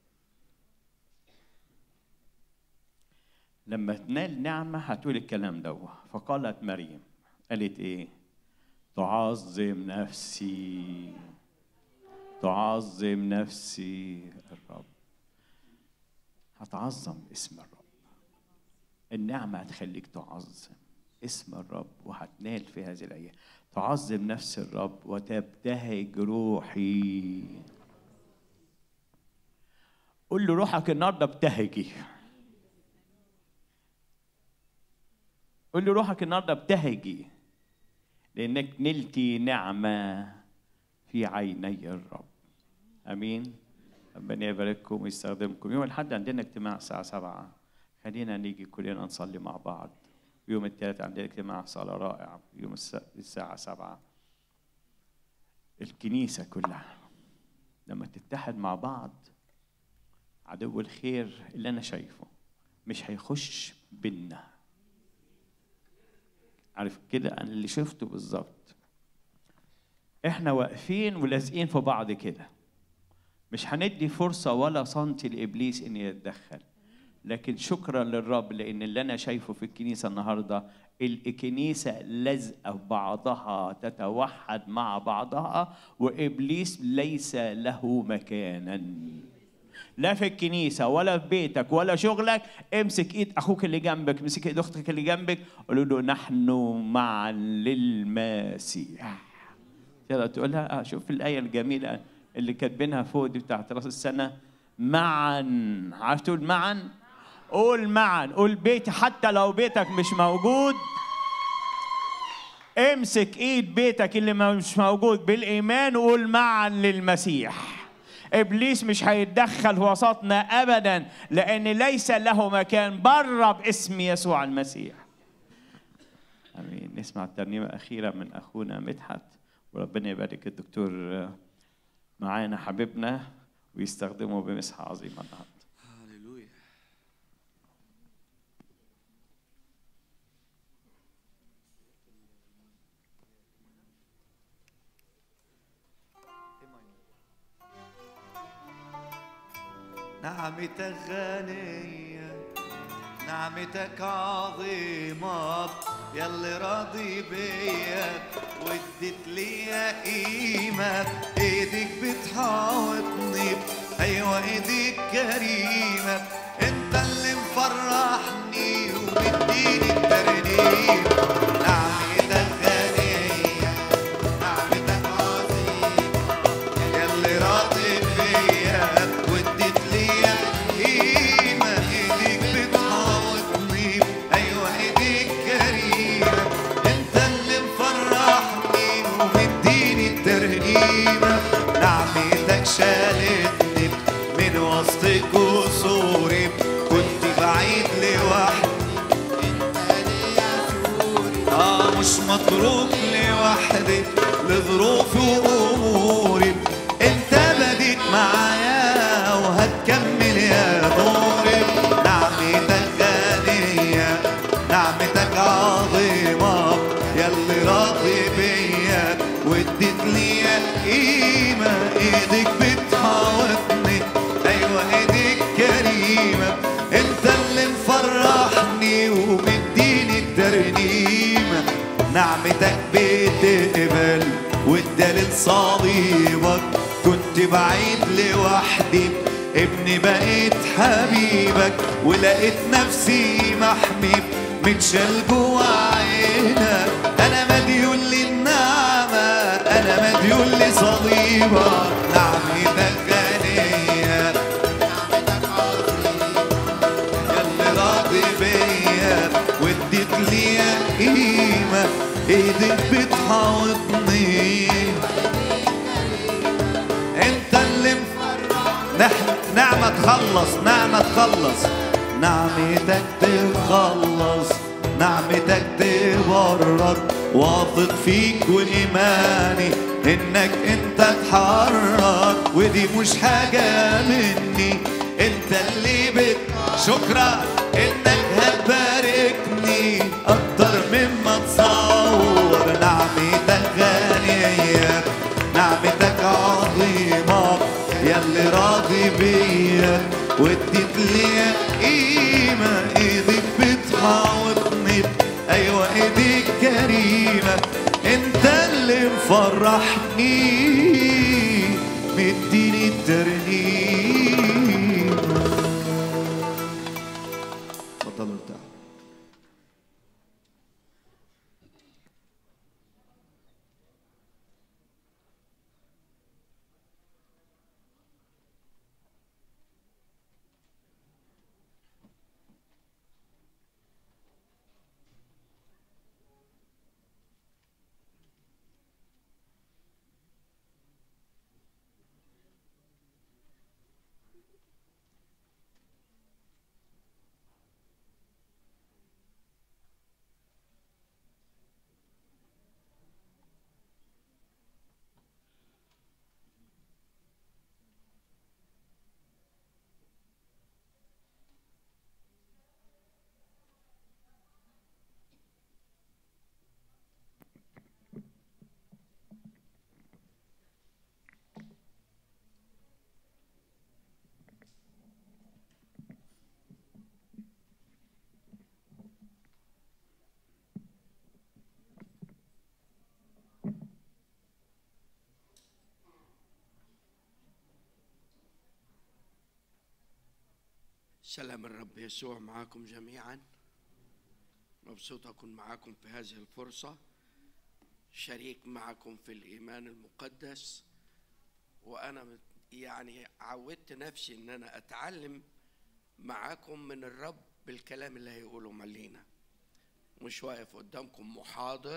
لما تنال نعمة هتقول الكلام ده فقالت مريم قالت ايه تعظم نفسي تعظم نفسي الرب هتعظم اسم الرب النعمة هتخليك تعظم اسم الرب وهتنال في هذه الأيام تعظم نفس الرب وتبتهج روحي قول له روحك النهارده ابتهجي قول له روحك النهارده ابتهجي لانك نلتي نعمه في عيني الرب امين ربنا يبارككم ويستخدمكم يوم الاحد عندنا اجتماع الساعه 7 خلينا نيجي كلنا نصلي مع بعض يوم الثلاث عندنا اجتماع صلاة رائع يوم الس- الساعة سبعة الكنيسة كلها لما تتحد مع بعض عدو الخير اللي أنا شايفه مش هيخش بينا عارف كده أنا اللي شفته بالظبط احنا واقفين ولازقين في بعض كده مش هندي فرصة ولا سنتي لإبليس إن يتدخل لكن شكرا للرب لأن اللي أنا شايفه في الكنيسة النهاردة الكنيسة لازقة في بعضها تتوحد مع بعضها وإبليس ليس له مكانا لا في الكنيسة ولا في بيتك ولا شغلك امسك ايد اخوك اللي جنبك امسك ايد اختك اللي جنبك قولوا له نحن معا للمسيح تقدر تقولها اه شوف الآية الجميلة اللي كاتبينها فوق دي بتاعت راس السنة معا عارف تقول معا قول معا قول بيتي حتى لو بيتك مش موجود امسك ايد بيتك اللي مش موجود بالايمان وقول معا للمسيح ابليس مش هيتدخل في وسطنا ابدا لان ليس له مكان بره باسم يسوع المسيح امين نسمع الترنيمه الاخيره من اخونا مدحت وربنا يبارك الدكتور معانا حبيبنا ويستخدمه بمسحه عظيمه النهارده هللويا نعمتك غنية نعمتك عظيمة يلي راضي بيا واديت ليا قيمة ايدك بتحاوطني ايوه ايدك كريمة انت اللي مفرحني ومديني الترنيم نعمتك غنية نعمتك عظيمة يلي راضي فيا واديت ليا قيمة ايديك بتحاوطني ايوه ايديك كريمة انت اللي مفرحني ومديني الترنيمة نعمتك شالتني من وسط كسوري كنت بعيد لوحدي اه مش متروك لوحدي لظروفي واموري انت بديت معايا وهتكمل يا نوري نعمتك غنية نعمتك عظيمة يلي راضي بيا واديت ليا قيمة ايدك بتحاوطني ايوه ايدك كريمة انت اللي مفرحني ومديني الترنيمة نعمتك بتقبل والدليل صليبك كنت بعيد لوحدي ابني بقيت حبيبك ولقيت نفسي محمي متشال جوا عينك انا مديون للنعمة انا مديون لصليبك نعمتك غنية نعمتك عظيمة ياللي راضي بيا واديت ليا قيمة ايدك بتحاوطني انت اللي مفرح نحن نعمة تخلص نعمة تخلص نعمتك تخلص نعمتك تبرر واثق فيك وإيماني إنك أنت تحرر ودي مش حاجة مني أنت اللي بت شكرا إنك هتباركني أكتر مما تصور نعمتك غنية نعمتك عظيمة ياللي راضي بيا واديت لي قيمة ايدك بتحاوطني ايوه ايديك كريمة انت اللي مفرحني مديني الترنيم اتفضل ارتاح سلام الرب يسوع معاكم جميعا مبسوط أكون معاكم في هذه الفرصة شريك معكم في الإيمان المقدس وأنا مت- يعني عودت نفسي إن أنا أتعلم معاكم من الرب بالكلام اللي هيقوله ملينا مش واقف قدامكم محاضر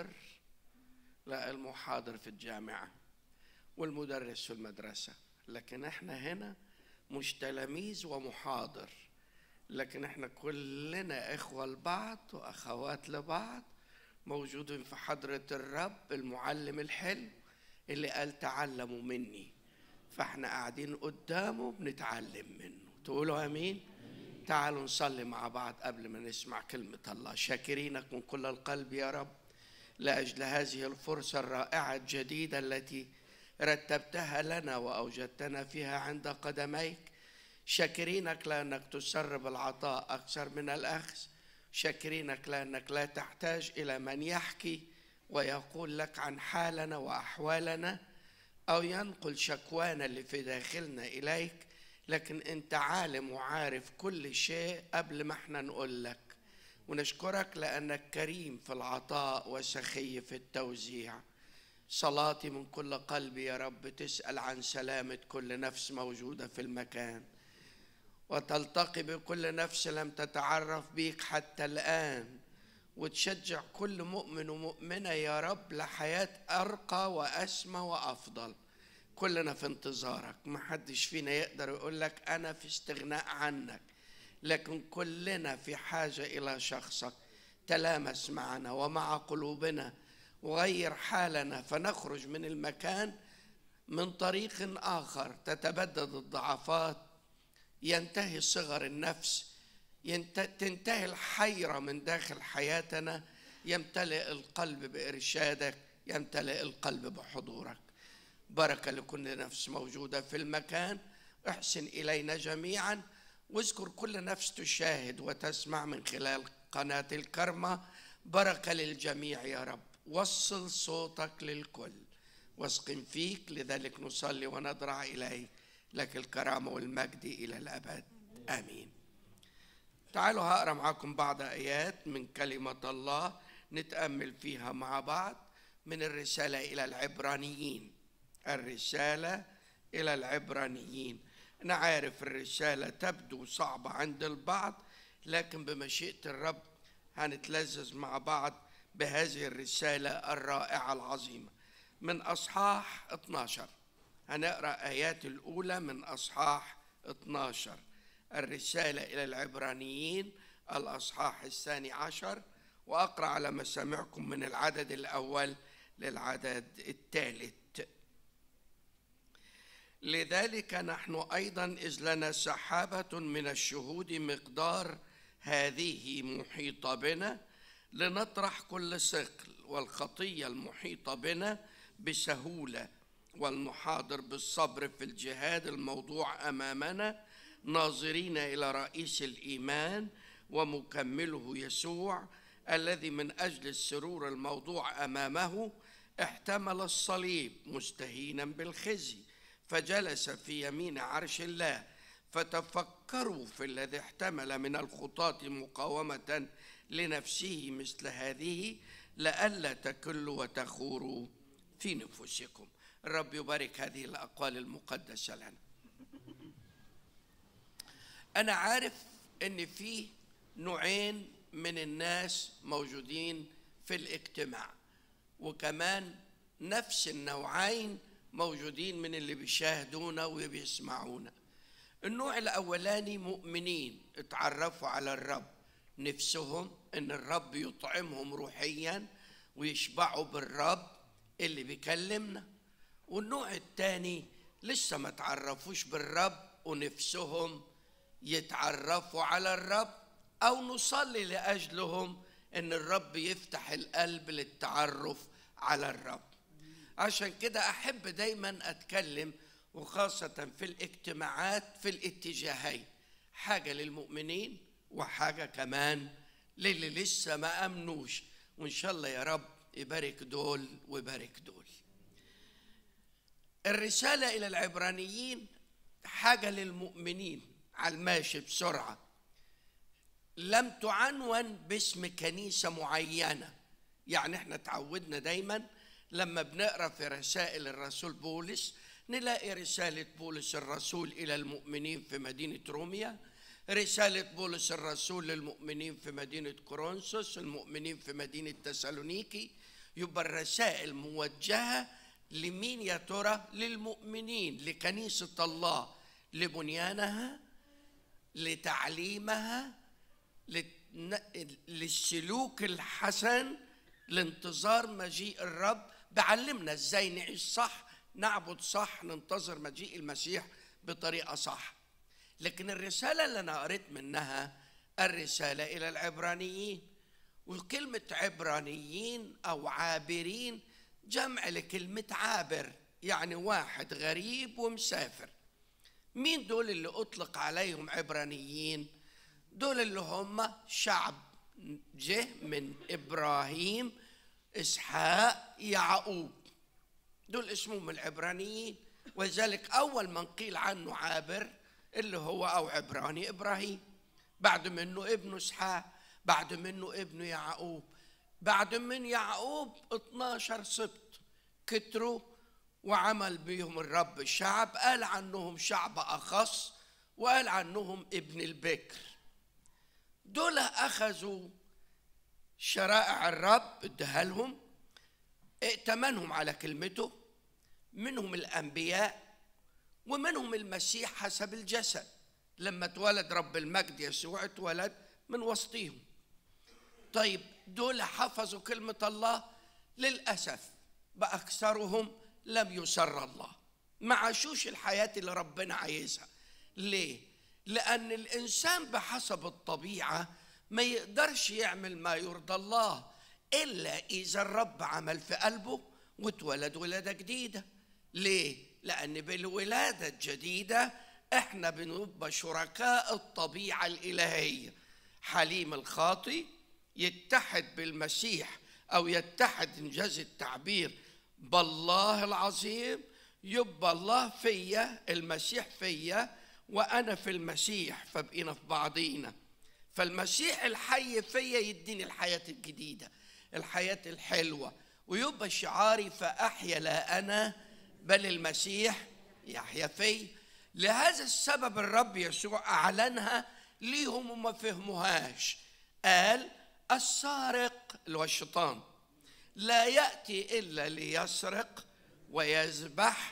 لا المحاضر في الجامعة والمدرس في المدرسة لكن احنا هنا مش تلاميذ ومحاضر لكن احنا كلنا اخوة لبعض واخوات لبعض موجودين في حضرة الرب المعلم الحلو اللي قال تعلموا مني فاحنا قاعدين قدامه بنتعلم منه تقولوا امين تعالوا نصلي مع بعض قبل ما نسمع كلمة الله شاكرينك من كل القلب يا رب لأجل هذه الفرصة الرائعة الجديدة التي رتبتها لنا وأوجدتنا فيها عند قدميك شاكرينك لأنك تسرب العطاء أكثر من الأخذ شاكرينك لأنك لا تحتاج إلى من يحكي ويقول لك عن حالنا وأحوالنا أو ينقل شكوانا اللي في داخلنا إليك لكن أنت عالم وعارف كل شيء قبل ما احنا نقول لك ونشكرك لأنك كريم في العطاء وسخي في التوزيع صلاتي من كل قلبي يا رب تسأل عن سلامة كل نفس موجودة في المكان وتلتقي بكل نفس لم تتعرف بيك حتى الآن وتشجع كل مؤمن ومؤمنة يا رب لحياة أرقى وأسمى وأفضل كلنا في انتظارك ما حدش فينا يقدر يقول لك أنا في استغناء عنك لكن كلنا في حاجة إلى شخصك تلامس معنا ومع قلوبنا وغير حالنا فنخرج من المكان من طريق آخر تتبدد الضعفات ينتهي صغر النفس ينت... تنتهي الحيرة من داخل حياتنا يمتلئ القلب بإرشادك يمتلئ القلب بحضورك بركة لكل نفس موجودة في المكان احسن إلينا جميعا واذكر كل نفس تشاهد وتسمع من خلال قناة الكرمة بركة للجميع يا رب وصل صوتك للكل واثق فيك لذلك نصلي ونضرع إليك لك الكرامة والمجد إلى الأبد آمين تعالوا هقرا معاكم بعض آيات من كلمة الله نتأمل فيها مع بعض من الرسالة إلى العبرانيين الرسالة إلى العبرانيين أنا عارف الرسالة تبدو صعبة عند البعض لكن بمشيئة الرب هنتلذذ مع بعض بهذه الرسالة الرائعة العظيمة من أصحاح 12 هنقرأ آيات الأولى من أصحاح 12 الرسالة إلى العبرانيين الأصحاح الثاني عشر وأقرأ على مسامعكم من العدد الأول للعدد الثالث لذلك نحن أيضا إذ لنا سحابة من الشهود مقدار هذه محيطة بنا لنطرح كل ثقل والخطية المحيطة بنا بسهولة والنحاضر بالصبر في الجهاد الموضوع أمامنا ناظرين إلى رئيس الإيمان ومكمله يسوع الذي من أجل السرور الموضوع أمامه احتمل الصليب مستهينا بالخزي فجلس في يمين عرش الله فتفكروا في الذي احتمل من الخطاة مقاومة لنفسه مثل هذه لئلا تكلوا وتخوروا في نفوسكم الرب يبارك هذه الأقوال المقدسة لنا أنا عارف إن في نوعين من الناس موجودين في الاجتماع وكمان نفس النوعين موجودين من اللي بيشاهدونا وبيسمعونا النوع الأولاني مؤمنين اتعرفوا على الرب نفسهم إن الرب يطعمهم روحيا ويشبعوا بالرب اللي بيكلمنا والنوع الثاني لسه ما تعرفوش بالرب ونفسهم يتعرفوا على الرب او نصلي لاجلهم ان الرب يفتح القلب للتعرف على الرب عشان كده احب دايما اتكلم وخاصه في الاجتماعات في الاتجاهين حاجه للمؤمنين وحاجه كمان للي لسه ما امنوش وان شاء الله يا رب يبارك دول ويبارك دول الرساله الى العبرانيين حاجه للمؤمنين على الماشي بسرعه لم تعنون باسم كنيسه معينه يعني احنا تعودنا دايما لما بنقرا في رسائل الرسول بولس نلاقي رساله بولس الرسول الى المؤمنين في مدينه روميا رساله بولس الرسول للمؤمنين في مدينه كورنثوس المؤمنين في مدينه تسالونيكي يبقى الرسائل موجهه لمين يا ترى للمؤمنين لكنيسه الله لبنيانها لتعليمها للن- للسلوك الحسن لانتظار مجيء الرب بعلمنا ازاي نعيش صح نعبد صح ننتظر مجيء المسيح بطريقه صح لكن الرساله اللي انا قريت منها الرساله الى العبرانيين وكلمه عبرانيين او عابرين جمع لكلمه عابر يعني واحد غريب ومسافر مين دول اللي اطلق عليهم عبرانيين دول اللي هم شعب جه من ابراهيم اسحاق يعقوب دول اسمهم العبرانيين ولذلك اول من قيل عنه عابر اللي هو او عبراني ابراهيم بعد منه ابنه اسحاق بعد منه ابنه يعقوب بعد من يعقوب 12 سبط كتروا وعمل بيهم الرب شعب قال عنهم شعب اخص وقال عنهم ابن البكر دول اخذوا شرائع الرب اداها لهم ائتمنهم على كلمته منهم الانبياء ومنهم المسيح حسب الجسد لما اتولد رب المجد يسوع اتولد من وسطهم طيب دول حفظوا كلمة الله للأسف بأكثرهم لم يسر الله ما عاشوش الحياة اللي ربنا عايزها ليه؟ لأن الإنسان بحسب الطبيعة ما يقدرش يعمل ما يرضى الله إلا إذا الرب عمل في قلبه واتولد ولادة جديدة ليه؟ لأن بالولادة الجديدة إحنا بنبقى شركاء الطبيعة الإلهية حليم الخاطي يتحد بالمسيح أو يتحد إنجاز التعبير بالله العظيم يبقى الله فيا المسيح فيا وانا في المسيح فبقينا في بعضينا فالمسيح الحي فيا يديني الحياه الجديده الحياه الحلوه ويبقى شعاري فاحيا لا انا بل المسيح يحيا في لهذا السبب الرب يسوع اعلنها ليهم وما فهموهاش قال السارق اللي هو الشيطان لا ياتي الا ليسرق ويذبح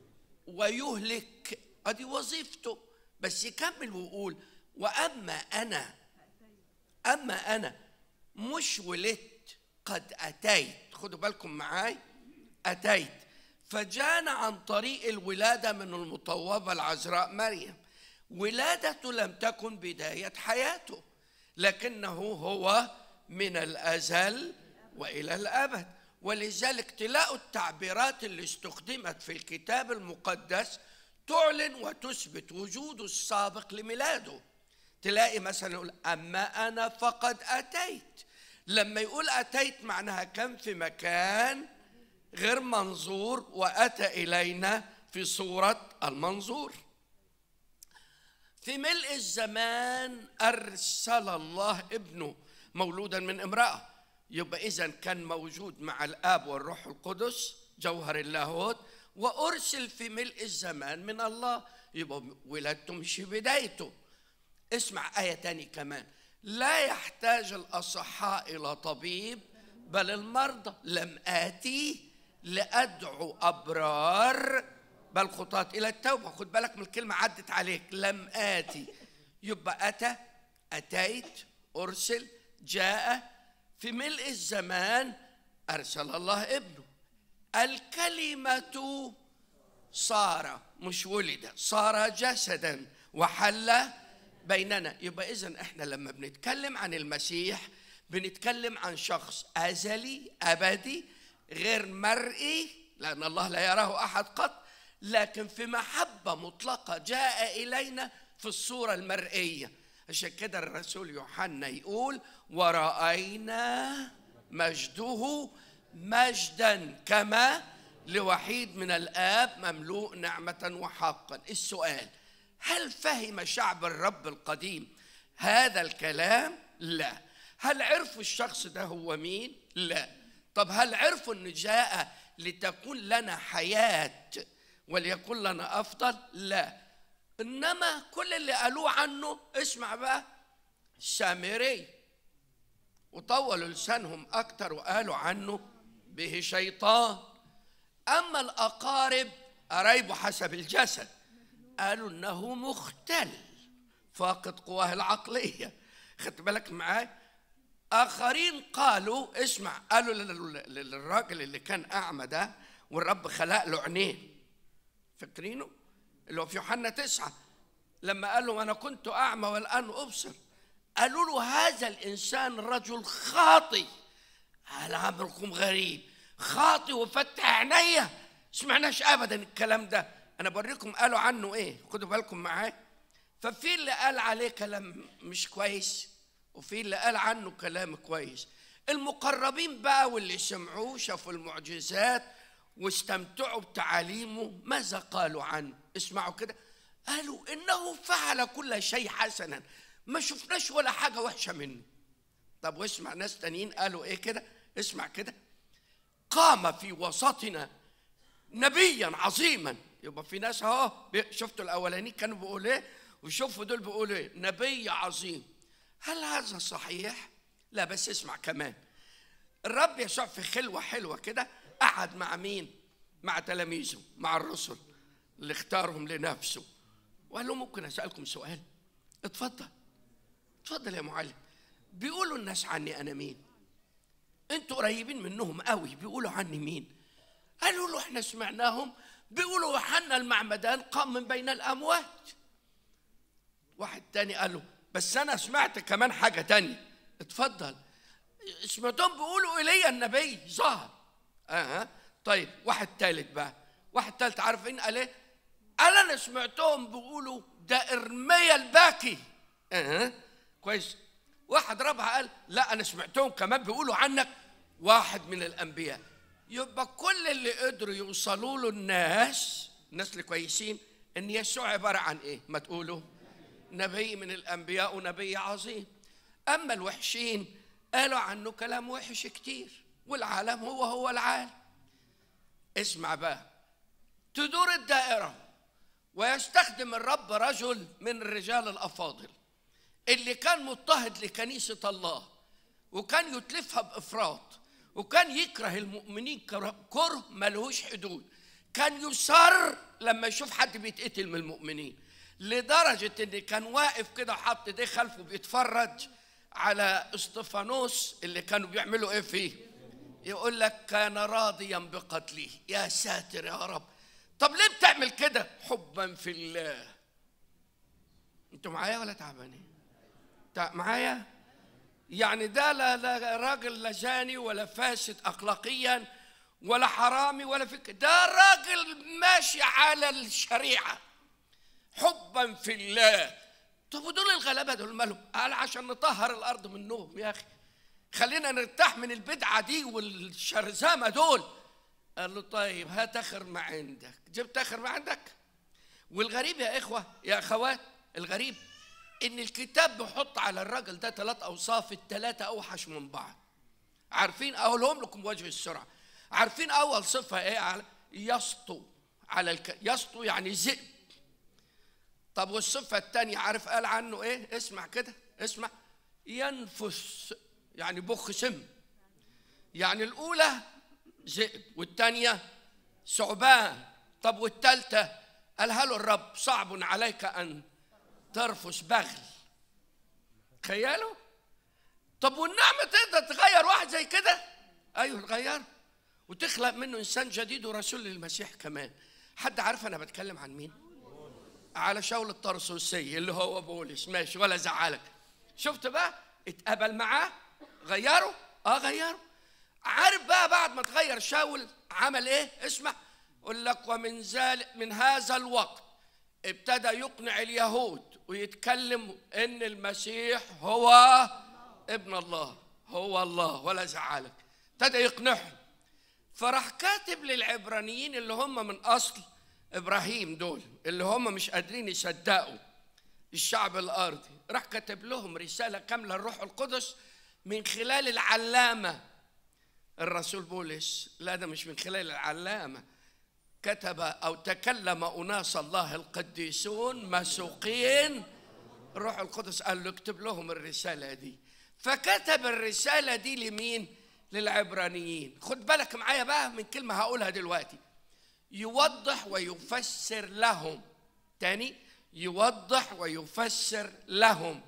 ويهلك ادي وظيفته بس يكمل ويقول واما انا اما انا مش ولدت قد اتيت خدوا بالكم معاي اتيت فجانا عن طريق الولاده من المطوبه العذراء مريم ولادته لم تكن بدايه حياته لكنه هو من الازل والى الابد ولذلك تلاقوا التعبيرات اللي استخدمت في الكتاب المقدس تعلن وتثبت وجوده السابق لميلاده تلاقي مثلا يقول اما انا فقد اتيت لما يقول اتيت معناها كان في مكان غير منظور واتى الينا في صوره المنظور في ملء الزمان ارسل الله ابنه مولودا من امراه يبقى اذا كان موجود مع الاب والروح القدس جوهر اللاهوت وارسل في ملء الزمان من الله يبقى ولادته مش بدايته اسمع آية تاني كمان لا يحتاج الأصحاء إلى طبيب بل المرضى لم آتي لأدعو أبرار بل خطاة إلى التوبة خد بالك من الكلمة عدت عليك لم آتي يبقى أتى أتيت أرسل جاء في ملء الزمان أرسل الله ابنه الكلمة صار مش ولد صار جسدا وحل بيننا يبقى اذا احنا لما بنتكلم عن المسيح بنتكلم عن شخص ازلي ابدي غير مرئي لان الله لا يراه احد قط لكن في محبه مطلقه جاء الينا في الصوره المرئيه عشان كده الرسول يوحنا يقول ورأينا مجده مجدا كما لوحيد من الآب مملوء نعمة وحقا السؤال هل فهم شعب الرب القديم هذا الكلام لا هل عرفوا الشخص ده هو مين لا طب هل عرفوا انه جاء لتكون لنا حياه وليكن لنا افضل لا انما كل اللي قالوه عنه اسمع بقى سامري وطولوا لسانهم اكتر وقالوا عنه به شيطان اما الاقارب قرايبه حسب الجسد قالوا انه مختل فاقد قواه العقليه خدت بالك معاي اخرين قالوا اسمع قالوا لل- للراجل اللي كان اعمى ده والرب خلق له عينين فاكرينه اللي هو في يوحنا تسعة لما قال له انا كنت اعمى والان ابصر قالوا له هذا الانسان رجل خاطي هل امركم غريب خاطي وفتح عينيا سمعناش ابدا الكلام ده انا بوريكم قالوا عنه ايه خدوا بالكم معايا ففي اللي قال عليه كلام مش كويس وفي اللي قال عنه كلام كويس المقربين بقى واللي سمعوه شافوا المعجزات واستمتعوا بتعاليمه ماذا قالوا عنه اسمعوا كده قالوا انه فعل كل شيء حسنا ما شفناش ولا حاجه وحشه منه طب واسمع ناس تانيين قالوا ايه كده اسمع كده قام في وسطنا نبيا عظيما يبقى في ناس اهو بي- شفتوا الاولانيين كانوا بيقولوا ايه وشوفوا دول بيقولوا ايه نبي عظيم هل هذا صحيح لا بس اسمع كمان الرب يسوع في خلوه حلوه كده قعد مع مين مع تلاميذه مع الرسل اللي اختارهم لنفسه وقال له ممكن اسالكم سؤال اتفضل اتفضل يا معلم بيقولوا الناس عني انا مين انتوا قريبين منهم قوي بيقولوا عني مين قالوا له احنا سمعناهم بيقولوا يوحنا المعمدان قام من بين الاموات واحد تاني قال له بس انا سمعت كمان حاجه تانية اتفضل سمعتهم بيقولوا ايليا النبي ظهر اه طيب واحد تالت بقى واحد تالت عارفين قال ايه قال انا سمعتهم بيقولوا ده ارميا الباكي اه كويس واحد رابع قال لا انا سمعتهم كمان بيقولوا عنك واحد من الانبياء يبقى كل اللي قدروا يوصلوا له الناس الناس الكويسين ان يسوع عباره عن ايه ما تقولوا نبي من الانبياء ونبي عظيم اما الوحشين قالوا عنه كلام وحش كتير والعالم هو هو العالم اسمع بقى تدور الدائره ويستخدم الرب رجل من الرجال الافاضل اللي كان مضطهد لكنيسه الله وكان يتلفها بافراط وكان يكره المؤمنين كره كره ملهوش حدود كان يصر لما يشوف حد بيتقتل من المؤمنين لدرجه ان كان واقف كده حط ايديه خلفه بيتفرج على استفانوس اللي كانوا بيعملوا ايه فيه يقول لك كان راضيا بقتله يا ساتر يا رب طب ليه بتعمل كده حبا في الله انتوا معايا ولا تعبانين تع- معايا يعني ده لا, لا راجل لا زاني ولا فاسد اخلاقيا ولا حرامي ولا فك ده راجل ماشي على الشريعه حبا في الله طب ودول الغلابه دول مالهم قال عشان نطهر الارض منهم يا اخي خلينا نرتاح من البدعه دي والشرذمه دول قال له طيب هات اخر ما عندك جبت اخر ما عندك والغريب يا اخوه يا اخوات الغريب ان الكتاب بيحط على الراجل ده ثلاث اوصاف الثلاثه اوحش من بعض عارفين اقولهم لكم بوجه السرعه عارفين اول صفه ايه على يسطو على الك... يسطو يعني ذئب طب والصفه الثانيه عارف قال عنه ايه اسمع كده اسمع ينفس يعني بخ سم يعني الاولى ذئب والثانيه ثعبان طب والثالثه قالها له الرب صعب عليك ان ترفس بغل تخيلوا طب والنعمة تقدر تغير واحد زي كده ايوه تغير وتخلق منه انسان جديد ورسول للمسيح كمان حد عارف انا بتكلم عن مين على شاول الطرسوسي اللي هو بولس ماشي ولا زعلك شفت بقى اتقبل معاه غيره اه غيره عارف بقى بعد ما تغير شاول عمل ايه اسمع يقول لك ومن ذلك من هذا الوقت ابتدى يقنع اليهود ويتكلم ان المسيح هو ابن الله هو الله ولا زعلك ابتدى يقنعهم فراح كاتب للعبرانيين اللي هم من اصل ابراهيم دول اللي هم مش قادرين يصدقوا الشعب الارضي راح كاتب لهم رساله كامله الروح القدس من خلال العلامه الرسول بولس لا ده مش من خلال العلامه كتب او تكلم اناس الله القديسون مسوقين الروح القدس قال له اكتب لهم الرساله دي فكتب الرساله دي لمين للعبرانيين خد بالك معايا بقى من كلمه هقولها دلوقتي يوضح ويفسر لهم تاني يوضح ويفسر لهم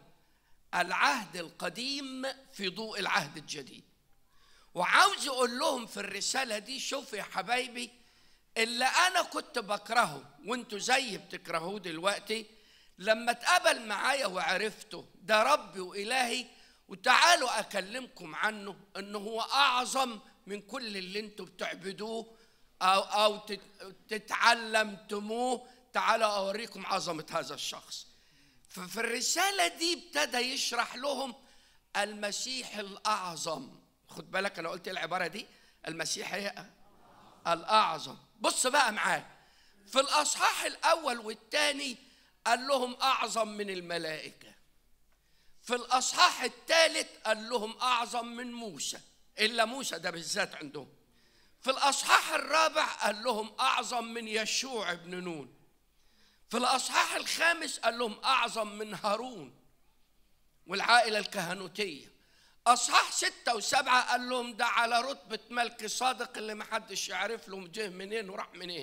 العهد القديم في ضوء العهد الجديد وعاوز اقول لهم في الرساله دي شوف يا حبايبي اللي انا كنت بكرهه وانتوا زي بتكرهوه دلوقتي لما اتقبل معايا وعرفته ده ربي والهي وتعالوا اكلمكم عنه انه هو اعظم من كل اللي انتوا بتعبدوه او او تت- تتعلمتموه تعالوا اوريكم عظمه هذا الشخص ففي الرساله دي ابتدى يشرح لهم المسيح الاعظم خد بالك انا قلت العباره دي المسيح هي الأعظم بص بقى معايا في الأصحاح الأول والثاني قال لهم أعظم من الملائكة في الأصحاح الثالث قال لهم أعظم من موسى إلا موسى ده بالذات عندهم في الأصحاح الرابع قال لهم أعظم من يشوع بن نون في الأصحاح الخامس قال لهم أعظم من هارون والعائلة الكهنوتية أصحاح ستة وسبعة قال لهم ده على رتبة ملك صادق اللي محدش يعرف له جه منين وراح منين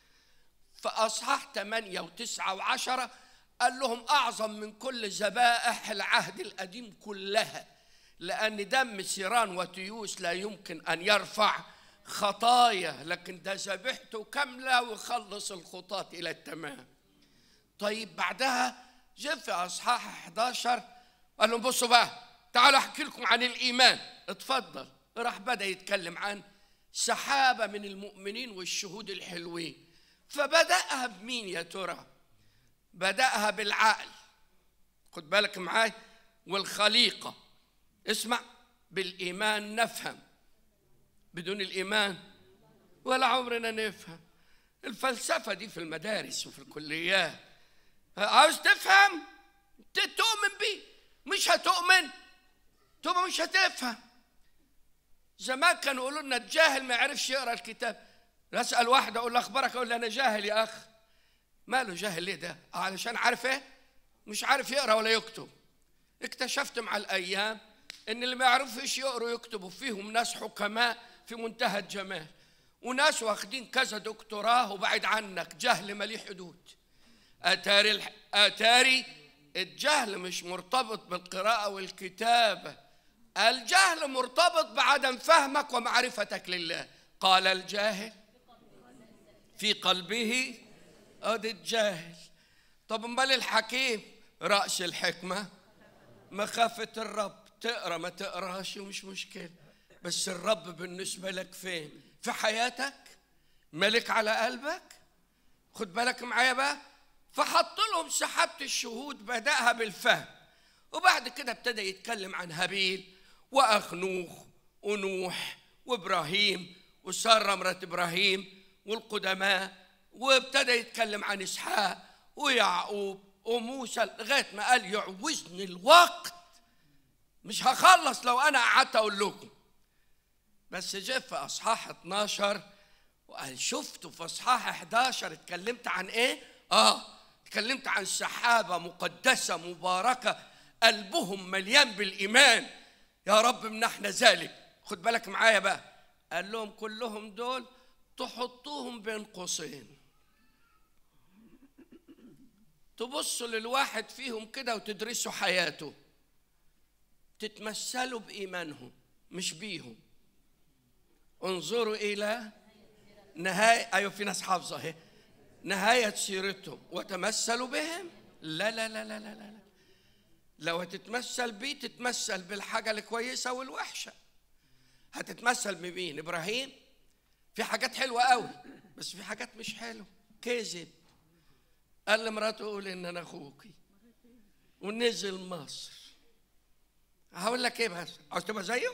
في أصحاح ثمانية وتسعة وعشرة قال لهم أعظم من كل ذبائح العهد القديم كلها لأن دم سيران وتيوس لا يمكن أن يرفع خطايا لكن ده ذبيحته كاملة ويخلص الخطاة إلى التمام طيب بعدها جه في اصحاح 11 قال لهم بصوا بقى تعالوا احكي لكم عن الايمان اتفضل راح بدا يتكلم عن سحابه من المؤمنين والشهود الحلوين فبداها بمين يا ترى بداها بالعقل خد بالك معاي والخليقه اسمع بالايمان نفهم بدون الايمان ولا عمرنا نفهم الفلسفة دي في المدارس وفي الكليات عاوز تفهم ت- تؤمن بيه مش هتؤمن تبقى مش هتفهم زمان كانوا يقولوا لنا الجاهل ما يعرفش يقرا الكتاب اسال واحد اقول له اخبارك اقول له انا جاهل يا اخ ماله جاهل ليه ده علشان عارف ايه مش عارف يقرا ولا يكتب اكتشفت مع الايام ان اللي ما يعرفوش يقروا يكتبوا فيهم ناس حكماء في منتهى الجمال وناس واخدين كذا دكتوراه وبعد عنك جهل مليه حدود اتاري الح... اتاري الجهل مش مرتبط بالقراءه والكتابه الجهل مرتبط بعدم فهمك ومعرفتك لله قال الجاهل في قلبه ادي الجاهل طب امال الحكيم راس الحكمه مخافه الرب تقرا ما تقراش ومش مشكله بس الرب بالنسبه لك فين في حياتك ملك على قلبك خد بالك معايا بقى فحط لهم سحابة الشهود بدأها بالفهم وبعد كده ابتدى يتكلم عن هابيل وأخنوخ ونوح وإبراهيم وسارة مرات إبراهيم والقدماء وابتدى يتكلم عن إسحاق ويعقوب وموسى لغاية ما قال يعوزني الوقت مش هخلص لو أنا قعدت أقول لكم بس جه في اصحاح 12 وقال شفتوا في اصحاح 11 اتكلمت عن ايه؟ اه اتكلمت عن سحابه مقدسه مباركه قلبهم مليان بالايمان يا رب منحنا ذلك خد بالك معايا بقى قال لهم كلهم دول تحطوهم بين قوسين تبصوا للواحد فيهم كده وتدرسوا حياته تتمثلوا بإيمانهم مش بيهم انظروا إلى نهاية أيوة في ناس حافظة أهي نهاية سيرتهم وتمثلوا بهم لا لا لا لا لا لا لو هتتمثل بيه تتمثل بالحاجة الكويسة والوحشة هتتمثل بمين إبراهيم في حاجات حلوة قوي بس في حاجات مش حلوة كذب قال لمراته قول ان انا اخوكي ونزل مصر هقول لك ايه بس عاوز تبقى زيه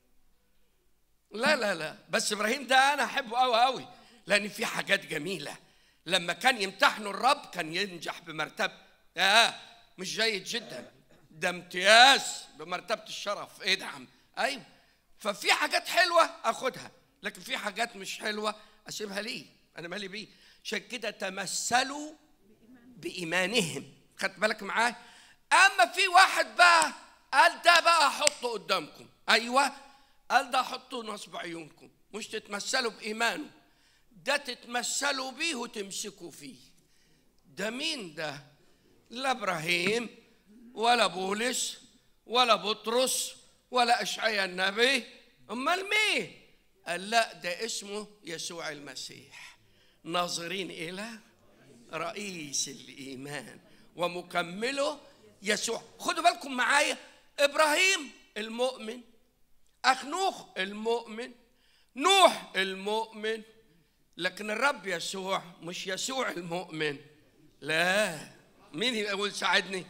لا لا لا بس ابراهيم ده انا احبه قوي قوي لان في حاجات جميله لما كان يمتحنوا الرب كان ينجح بمرتبه اه مش جيد جدا ده امتياز بمرتبه الشرف ايه ده يا عم ايوه ففي حاجات حلوه اخدها لكن في حاجات مش حلوه اسيبها ليه انا مالي بيه عشان كده تمثلوا بإيمانهم خدت بالك معايا أما في واحد بقى قال ده بقى أحطه قدامكم أيوة قال ده حطوه نصب عيونكم مش تتمثلوا بإيمانه ده تتمثلوا بيه وتمسكوا فيه ده مين ده لا إبراهيم ولا بولس ولا بطرس ولا أشعيا النبي أمال مين قال لا ده اسمه يسوع المسيح ناظرين إلى رئيس الإيمان ومكمله يسوع خدوا بالكم معايا إبراهيم المؤمن أخنوخ المؤمن نوح المؤمن لكن الرب يسوع مش يسوع المؤمن لا مين يقول ساعدني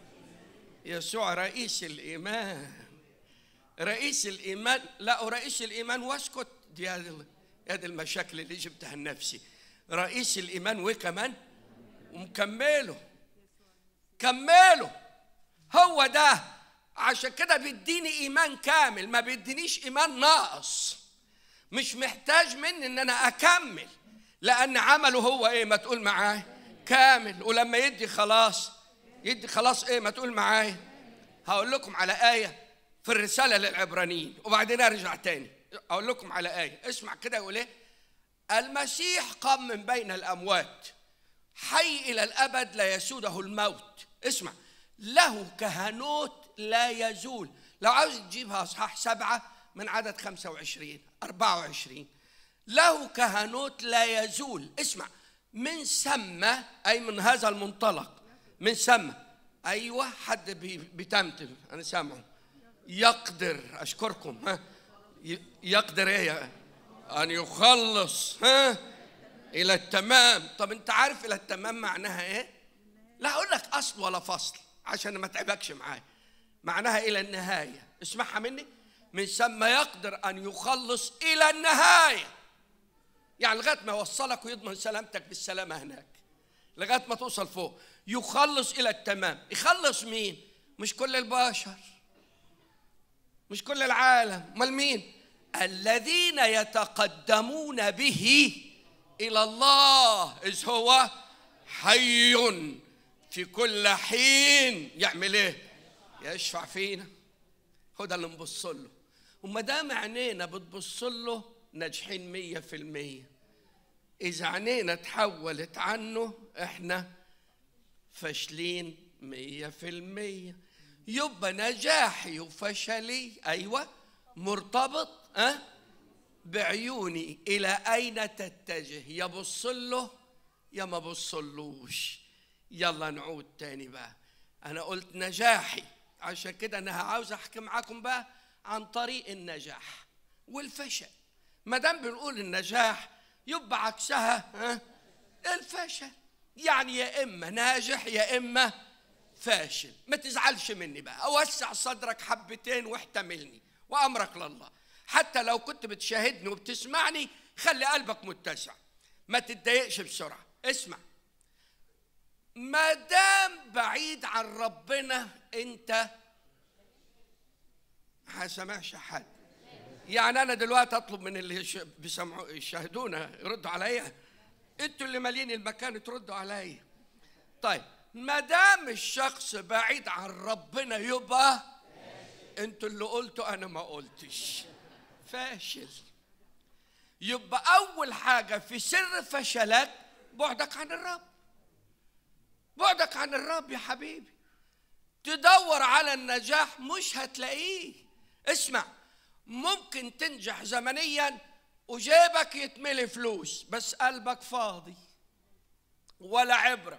يسوع رئيس الإيمان رئيس الإيمان لا رئيس الإيمان واسكت دي هذه هذه المشاكل اللي جبتها لنفسي رئيس الإيمان وكمان ومكمله كمله هو ده عشان كده بيديني ايمان كامل ما بيدينيش ايمان ناقص مش محتاج مني ان انا اكمل لان عمله هو ايه ما تقول معايا كامل ولما يدي خلاص يدي خلاص ايه ما تقول معايا هقول لكم على ايه في الرساله للعبرانيين وبعدين ارجع تاني اقول لكم على ايه اسمع كده يقول ايه المسيح قام من بين الاموات حي إلى الأبد لا يسوده الموت اسمع له كهنوت لا يزول لو عاوز تجيبها أصحاح سبعة من عدد خمسة وعشرين أربعة وعشرين له كهنوت لا يزول اسمع من سمى أي من هذا المنطلق من سمى أيوة حد بي- بيتمتم أنا سامعه يقدر أشكركم ها ي- يقدر إيه يا- أن يخلص ها الى التمام طب انت عارف الى التمام معناها ايه لا اقول لك اصل ولا فصل عشان ما تعبكش معايا معناها الى النهايه اسمعها مني من ثم يقدر ان يخلص الى النهايه يعني لغايه ما يوصلك ويضمن سلامتك بالسلامه هناك لغايه ما توصل فوق يخلص الى التمام يخلص مين مش كل البشر مش كل العالم امال مين الذين يتقدمون به الى الله اذ هو حي في كل حين يعمل ايه يشفع فينا هو ده اللي نبص له وما دام عينينا بتبص له ناجحين مية في المية إذا عينينا تحولت عنه إحنا فاشلين مية في المية يبقى نجاحي وفشلي أيوة مرتبط أه؟ بعيوني إلى أين تتجه يا بص له يا ما بصلوش يلا نعود تاني بقى أنا قلت نجاحي عشان كده أنا عاوز أحكي معاكم بقى عن طريق النجاح والفشل ما دام بنقول النجاح يبقى عكسها ها الفشل يعني يا اما ناجح يا اما فاشل ما تزعلش مني بقى اوسع صدرك حبتين واحتملني وامرك لله حتى لو كنت بتشاهدني وبتسمعني خلي قلبك متسع ما تتضايقش بسرعه اسمع ما دام بعيد عن ربنا انت هسمعش حد يعني انا دلوقتي اطلب من اللي يش- بيسمعوا يشاهدونا يردوا عليا انتوا اللي مالين المكان تردوا عليا طيب ما دام الشخص بعيد عن ربنا يبقى انتوا اللي قلتوا انا ما قلتش فاشل يبقى اول حاجه في سر فشلك بعدك عن الرب بعدك عن الرب يا حبيبي تدور على النجاح مش هتلاقيه اسمع ممكن تنجح زمنيا وجيبك يتملي فلوس بس قلبك فاضي ولا عبرة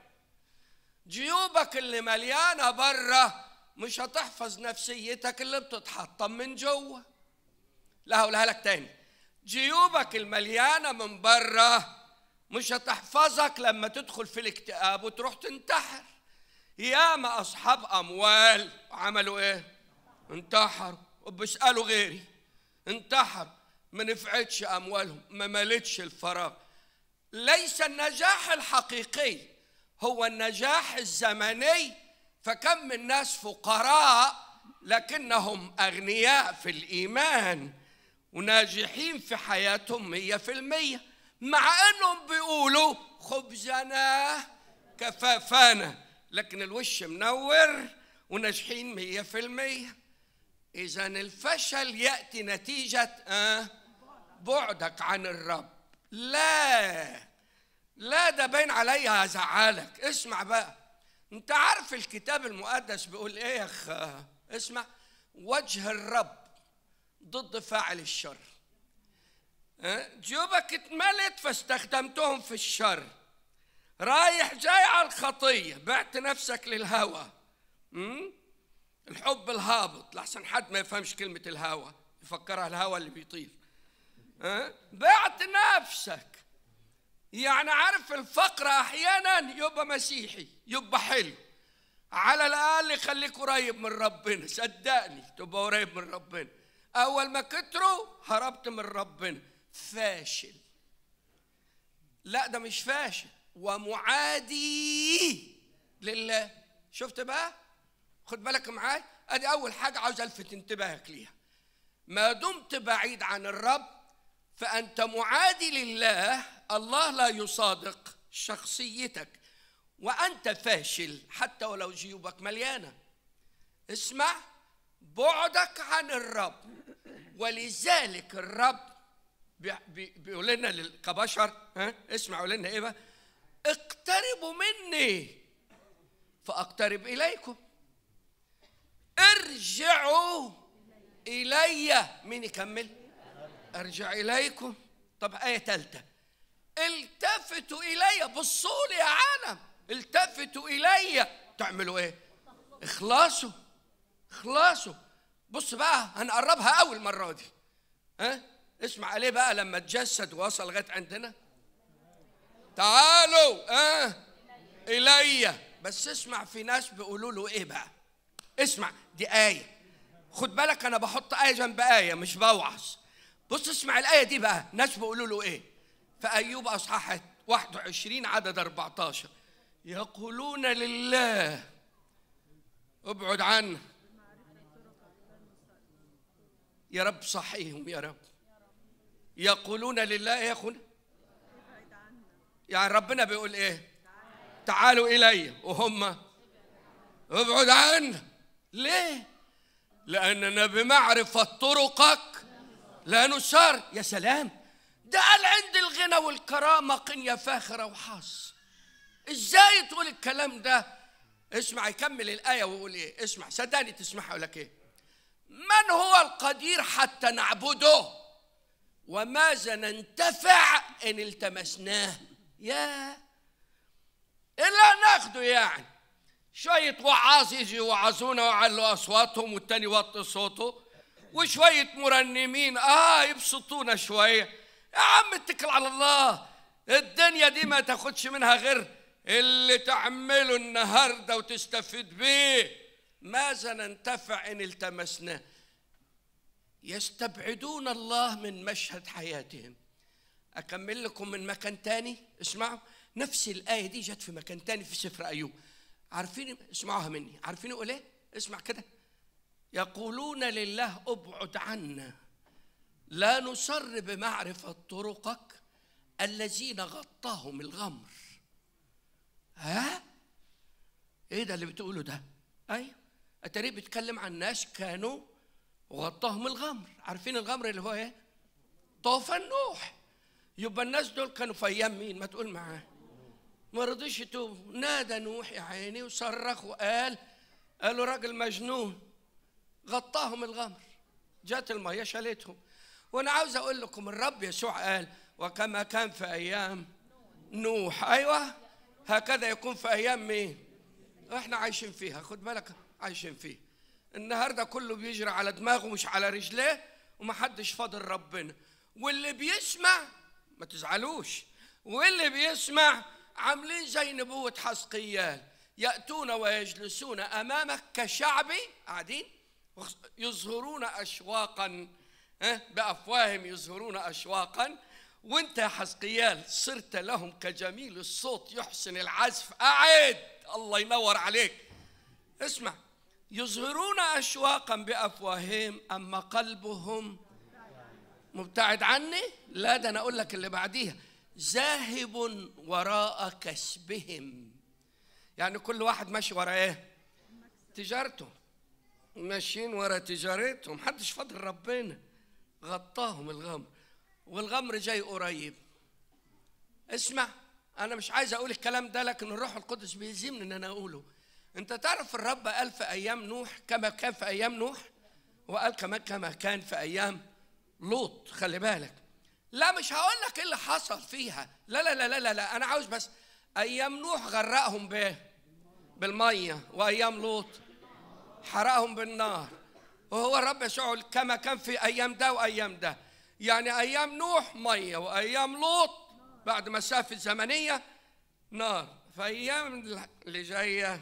جيوبك اللي مليانة بره مش هتحفظ نفسيتك اللي بتتحطم من جوه لا هقولها لك تاني جيوبك المليانة من بره مش هتحفظك لما تدخل في الاكتئاب وتروح تنتحر ياما أصحاب أموال عملوا إيه؟ انتحروا وبيسألوا غيري انتحر ما نفعتش أموالهم ما ملتش الفراغ ليس النجاح الحقيقي هو النجاح الزمني فكم من ناس فقراء لكنهم أغنياء في الإيمان وناجحين في حياتهم مية في المية مع أنهم بيقولوا خبزنا كفافانا لكن الوش منور وناجحين مية في المية إذا الفشل يأتي نتيجة آه بعدك عن الرب لا لا ده باين عليا هزعلك اسمع بقى انت عارف الكتاب المقدس بيقول ايه يا اخ اسمع وجه الرب ضد فاعل الشر ها؟ جيوبك اتملت فاستخدمتهم في الشر رايح جاي على الخطيه بعت نفسك للهوى أمم؟ الحب الهابط لحسن حد ما يفهمش كلمة الهوى يفكرها الهوى اللي بيطير أه؟ بعت نفسك يعني عارف الفقر أحيانا يبقى مسيحي يبقى حلو على الأقل خليك قريب من ربنا صدقني تبقى قريب من ربنا أول ما كتروا هربت من ربنا فاشل لا ده مش فاشل ومعادي لله شفت بقى خد بالك معاي ادي اول حاجه عاوز الفت انتباهك ليها ما دمت بعيد عن الرب فانت معادي لله الله لا يصادق شخصيتك وانت فاشل حتى ولو جيوبك مليانه اسمع بعدك عن الرب ولذلك الرب بي- بي- بيقول لنا لل- كبشر ها اسمعوا لنا ايه بقى اقتربوا مني فاقترب اليكم ارجعوا الي مين يكمل ارجع اليكم طب ايه ثالثه التفتوا الي بصوا لي يا عالم التفتوا الي تعملوا ايه اخلاصوا اخلاصوا بص بقى هنقربها اول مره دي ها اسمع عليه بقى لما تجسد ووصل لغايه عندنا تعالوا اه الي بس اسمع في ناس بيقولوا له ايه بقى اسمع دي آية خد بالك أنا بحط آية جنب آية مش بوعظ بص اسمع الآية دي بقى ناس بيقولوا له إيه في أيوب أصحاح 21 عدد 14 يقولون لله ابعد عنا يا رب صحيهم يا رب يقولون لله يا اخونا يعني ربنا بيقول ايه تعالوا الي وهم ابعد عنا ليه لاننا بمعرفه طرقك لا نسار يا سلام ده قال عند الغنى والكرامه قنيه فاخره وحظ ازاي تقول الكلام ده اسمع يكمل الايه ويقول ايه اسمع صدقني تسمعها يقول لك ايه من هو القدير حتى نعبده وماذا ننتفع ان التمسناه يا الا ناخده يعني شوية وعاظ يجي يوعظونا ويعلوا أصواتهم والتاني يوطي صوته وشوية مرنمين آه يبسطونا شوية يا عم اتكل على الله الدنيا دي ما تاخدش منها غير اللي تعمله النهارده وتستفيد بيه ماذا ننتفع ان التمسناه يستبعدون الله من مشهد حياتهم أكمل لكم من مكان تاني اسمعوا نفس الآية دي جت في مكان تاني في سفر أيوب عارفين اسمعوها مني عارفين يقول ايه اسمع كده يقولون لله ابعد عنا لا نسر بمعرفة طرقك الذين غطاهم الغمر ها ايه ده اللي بتقوله ده ايوه اتاريه بيتكلم عن ناس كانوا وغطاهم الغمر عارفين الغمر اللي هو ايه طوفان نوح يبقى الناس دول كانوا في ايام مين ما تقول معاه ما رضيش يتوب نادى نوح يا عيني وصرخ وقال قالوا راجل مجنون غطاهم الغمر جات الميه شالتهم وانا عاوز اقول لكم الرب يسوع قال وكما كان في ايام نوح ايوه هكذا يكون في ايام مين احنا عايشين فيها خد بالك عايشين فيها النهارده كله بيجري على دماغه مش على رجليه ومحدش فاضل ربنا واللي بيسمع ما تزعلوش واللي بيسمع عاملين زي نبوة حسقيال يأتون ويجلسون أمامك كشعب قاعدين يظهرون أشواقا ها، بأفواههم يظهرون أشواقا وانت يا حسقيال صرت لهم كجميل الصوت يحسن العزف قاعد الله ينور عليك اسمع يظهرون أشواقا بأفواههم أما قلبهم مبتعد عني لا ده أنا أقول لك اللي بعديها ذاهب وراء كسبهم يعني كل واحد ماشي ورا ايه تجارته ماشيين ورا تجارتهم محدش فاضل ربنا غطاهم الغمر والغمر جاي قريب اسمع انا مش عايز اقول الكلام ده لكن الروح القدس بيلزمني ان انا اقوله انت تعرف الرب قال في ايام نوح كما كان في ايام نوح وقال كمان كما كان في ايام لوط خلي بالك لا مش هقول لك ايه اللي حصل فيها لا لا لا لا لا, لا. انا عاوز بس ايام نوح غرقهم بايه بالميه وايام لوط حرقهم بالنار وهو الرب يسوع كما كان في ايام ده وايام ده يعني ايام نوح ميه وايام لوط بعد مسافه زمنيه نار في ايام اللي جايه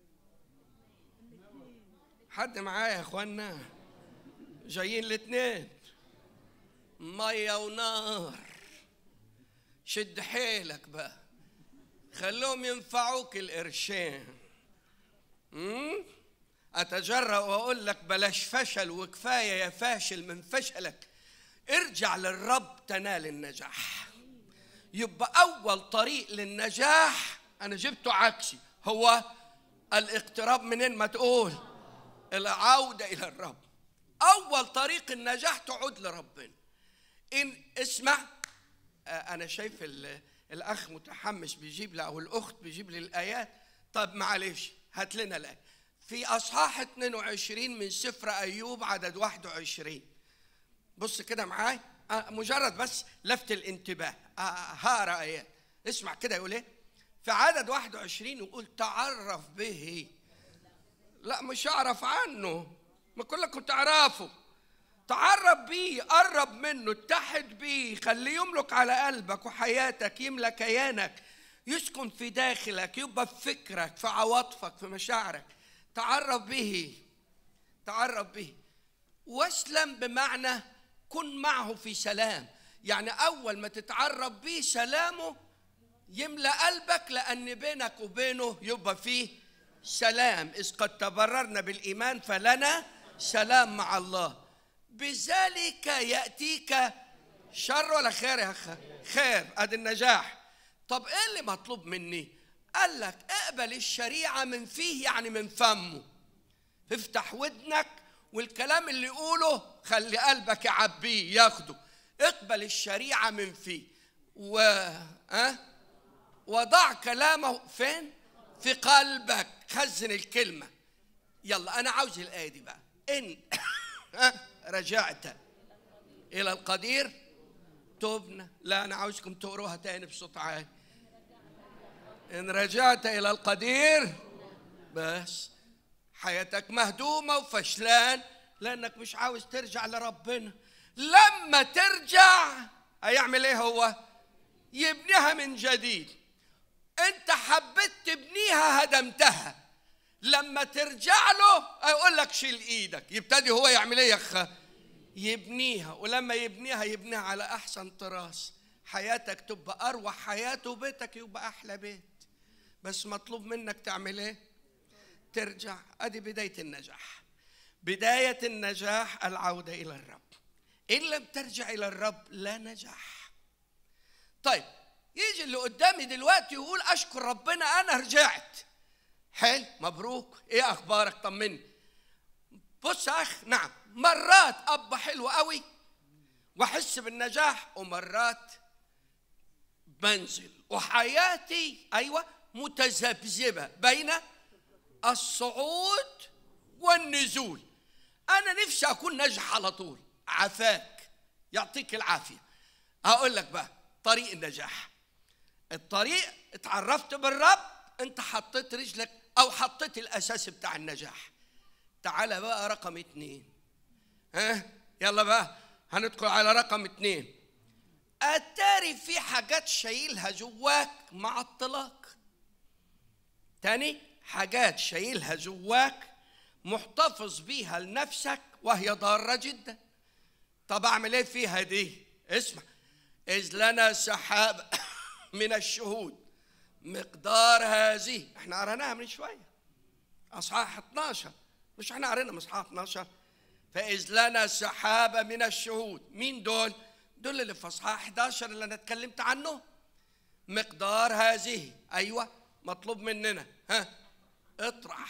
حد معايا يا اخوانا جايين الاثنين ميه ونار شد حيلك بقى خلوهم ينفعوك القرشين أمم؟ اتجرأ واقول لك بلاش فشل وكفايه يا فاشل من فشلك ارجع للرب تنال النجاح يبقى اول طريق للنجاح انا جبته عكسي هو الاقتراب منين ما تقول العوده الى الرب اول طريق النجاح تعود لربنا ان اسمع آه، انا شايف ال- الاخ متحمس بيجيب لي او الاخت بيجيب لي الايات طب معلش هات لنا الايه في اصحاح 22 من سفر ايوب عدد 21 بص كده معاي آه، مجرد بس لفت الانتباه آه، هقرا ايات اسمع كده يقول ايه في عدد 21 يقول تعرف به لا مش اعرف عنه ما كلكم تعرفوا تعرف بيه قرب منه اتحد بيه خليه يملك على قلبك وحياتك يملى كيانك يسكن في داخلك يبقى في فكرك في عواطفك في مشاعرك تعرف به تعرف به واسلم بمعنى كن معه في سلام يعني اول ما تتعرف بيه سلامه يملى قلبك لان بينك وبينه يبقى فيه سلام اذ قد تبررنا بالايمان فلنا سلام مع الله بذلك ياتيك شر ولا خير يا اخ خير ادي النجاح طب ايه اللي مطلوب مني قال لك اقبل الشريعه من فيه يعني من فمه افتح ودنك والكلام اللي يقوله خلي قلبك يعبيه ياخده اقبل الشريعه من فيه و أه؟ وضع كلامه فين في قلبك خزن الكلمه يلا انا عاوز الايه دي بقى ان ها؟ رجعت الى القدير تبنى لا انا عاوزكم تقروها تاني بصوت عالي ان رجعت الى القدير بس حياتك مهدومه وفشلان لانك مش عاوز ترجع لربنا لما ترجع هيعمل ايه هو يبنيها من جديد انت حبيت تبنيها هدمتها لما ترجع له هيقول لك شيل ايدك يبتدي هو يعمل ايه يا اخ يبنيها ولما يبنيها يبنيها على احسن طراز حياتك تبقى اروع حياه وبيتك يبقى احلى بيت بس مطلوب منك تعمل ايه ترجع ادي بدايه النجاح بدايه النجاح العوده الى الرب ان لم ترجع الى الرب لا نجاح طيب يجي اللي قدامي دلوقتي يقول اشكر ربنا انا رجعت حلو مبروك ايه اخبارك طمني بص يا اخ نعم مرات اب حلو قوي واحس بالنجاح ومرات بنزل وحياتي ايوه متذبذبه بين الصعود والنزول انا نفسي اكون ناجح على طول عافاك يعطيك العافيه هقول لك بقى طريق النجاح الطريق اتعرفت بالرب انت حطيت رجلك او حطيت الاساس بتاع النجاح تعال بقى رقم اتنين ها يلا بقى هندخل على رقم اتنين اتاري في حاجات شايلها جواك مع الطلاق تاني حاجات شايلها جواك محتفظ بيها لنفسك وهي ضارة جدا طب اعمل ايه فيها دي اسمع اذ لنا سحاب من الشهود مقدار هذه احنا قريناها من شويه اصحاح 12 مش احنا قرينا من اصحاح 12 فاذ لنا سحابه من الشهود مين دول دول اللي في اصحاح 11 اللي انا اتكلمت عنه مقدار هذه ايوه مطلوب مننا ها اطرح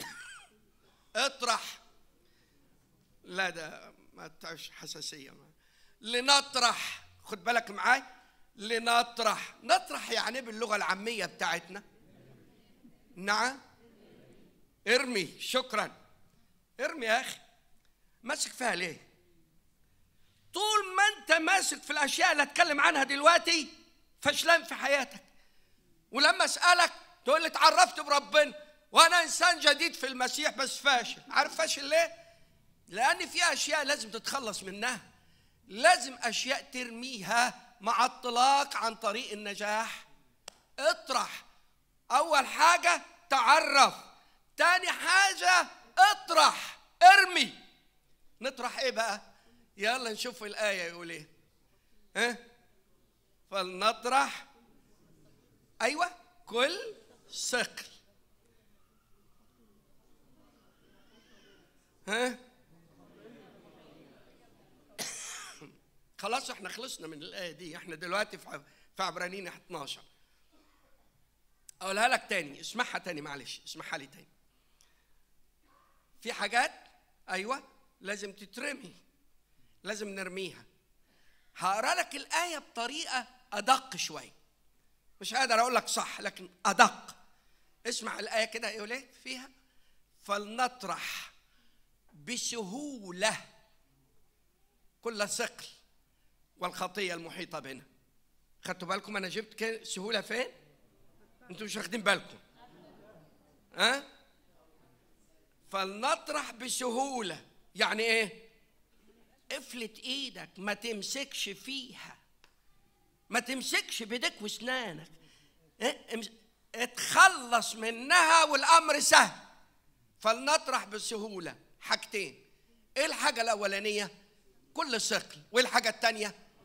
اطرح لا ده ما تعيش حساسيه ما. لنطرح خد بالك معاي لنطرح نطرح يعني إيه باللغه العاميه بتاعتنا نعم ارمي شكرا ارمي يا اخي ماسك فيها ليه طول ما انت ماسك في الاشياء اللي اتكلم عنها دلوقتي فشلان في حياتك ولما اسالك تقول لي اتعرفت بربنا وانا انسان جديد في المسيح بس فاشل عارف فاشل ليه لان في اشياء لازم تتخلص منها لازم اشياء ترميها مع الطلاق عن طريق النجاح اطرح اول حاجه تعرف تاني حاجه اطرح ارمي نطرح ايه بقى يلا نشوف الايه يقول ايه ها فلنطرح ايوه كل ثقل ها خلاص احنا خلصنا من الايه دي احنا دلوقتي في في عبرانيين 12 اقولها لك تاني اسمعها تاني معلش اسمعها لي تاني في حاجات ايوه لازم تترمي لازم نرميها هقرا لك الايه بطريقه ادق شويه مش قادر اقول لك صح لكن ادق اسمع الايه كده يقول ايه فيها فلنطرح بسهوله كل ثقل والخطيه المحيطه بنا خدتوا بالكم انا جبت كده سهوله فين انتوا مش واخدين بالكم ها أه؟ فلنطرح بسهوله يعني ايه افلت ايدك ما تمسكش فيها ما تمسكش بايديك واسنانك إيه؟ امس- اتخلص منها والامر سهل فلنطرح بسهوله حاجتين ايه الحاجه الاولانيه كل ثقل وايه الحاجه الثانيه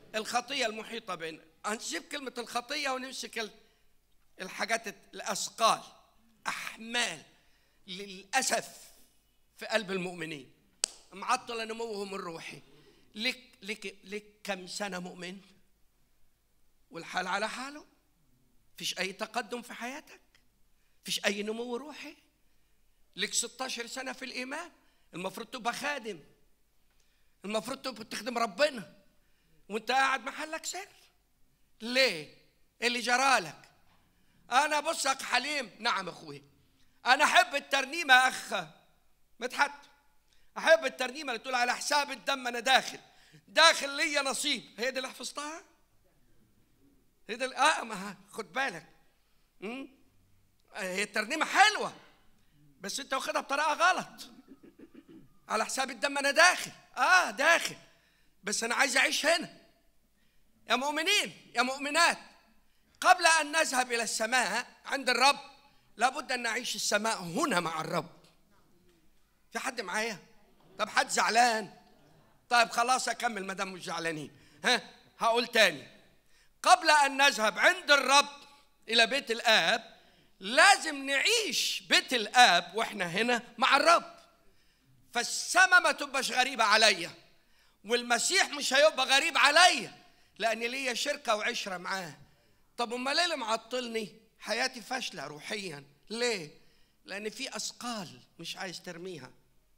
الخطيه المحيطه بنا هنسيب كلمه الخطيه ونمسك ال- الحاجات الاثقال احمال للاسف في قلب المؤمنين معطله نموهم الروحي لك لك لك كم سنه مؤمن والحال على حاله فيش اي تقدم في حياتك فيش اي نمو روحي لك 16 سنه في الايمان المفروض تبقى خادم المفروض تبقى تخدم ربنا وانت قاعد محلك سر ليه إيه اللي جرالك انا بص يا أخ حليم نعم اخوي انا احب الترنيمه يا اخ مدحت احب الترنيمه اللي تقول على حساب الدم انا داخل داخل ليا نصيب هي دي اللي حفظتها هي دي اللي- اه ما ها، خد بالك مم؟ هي الترنيمه حلوه بس انت واخدها بطريقه غلط على حساب الدم انا داخل اه داخل بس انا عايز اعيش هنا يا مؤمنين يا مؤمنات قبل ان نذهب الى السماء عند الرب لابد ان نعيش السماء هنا مع الرب في حد معايا طب حد زعلان طيب خلاص اكمل ما دام مش زعلانين ها هقول تاني قبل ان نذهب عند الرب الى بيت الاب لازم نعيش بيت الاب واحنا هنا مع الرب فالسما ما تبقاش غريبه عليا والمسيح مش هيبقى غريب عليا لان ليا شركه وعشره معاه طب امال ليه اللي معطلني حياتي فاشله روحيا ليه لان في اثقال مش عايز ترميها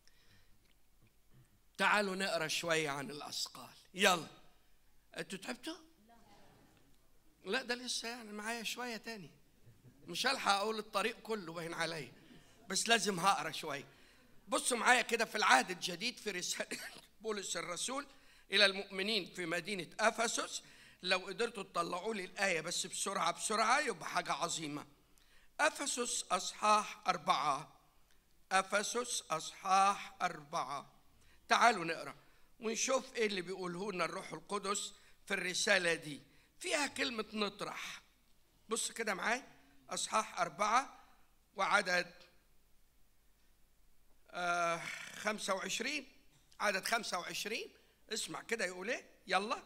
تعالوا نقرا شويه عن الاثقال يلا انتوا تعبتوا لا ده لسه يعني معايا شويه تاني مش هلحق اقول الطريق كله باين عليا بس لازم هقرا شويه بصوا معايا كده في العهد الجديد في رسالة بولس الرسول إلى المؤمنين في مدينة أفسس لو قدرتوا تطلعوا لي الآية بس بسرعة بسرعة يبقى حاجة عظيمة أفسس أصحاح أربعة أفسس أصحاح أربعة تعالوا نقرأ ونشوف إيه اللي بيقوله لنا الروح القدس في الرسالة دي فيها كلمة نطرح بص كده معايا أصحاح أربعة وعدد آه، 25 عدد 25 اسمع كده يقول ايه يلا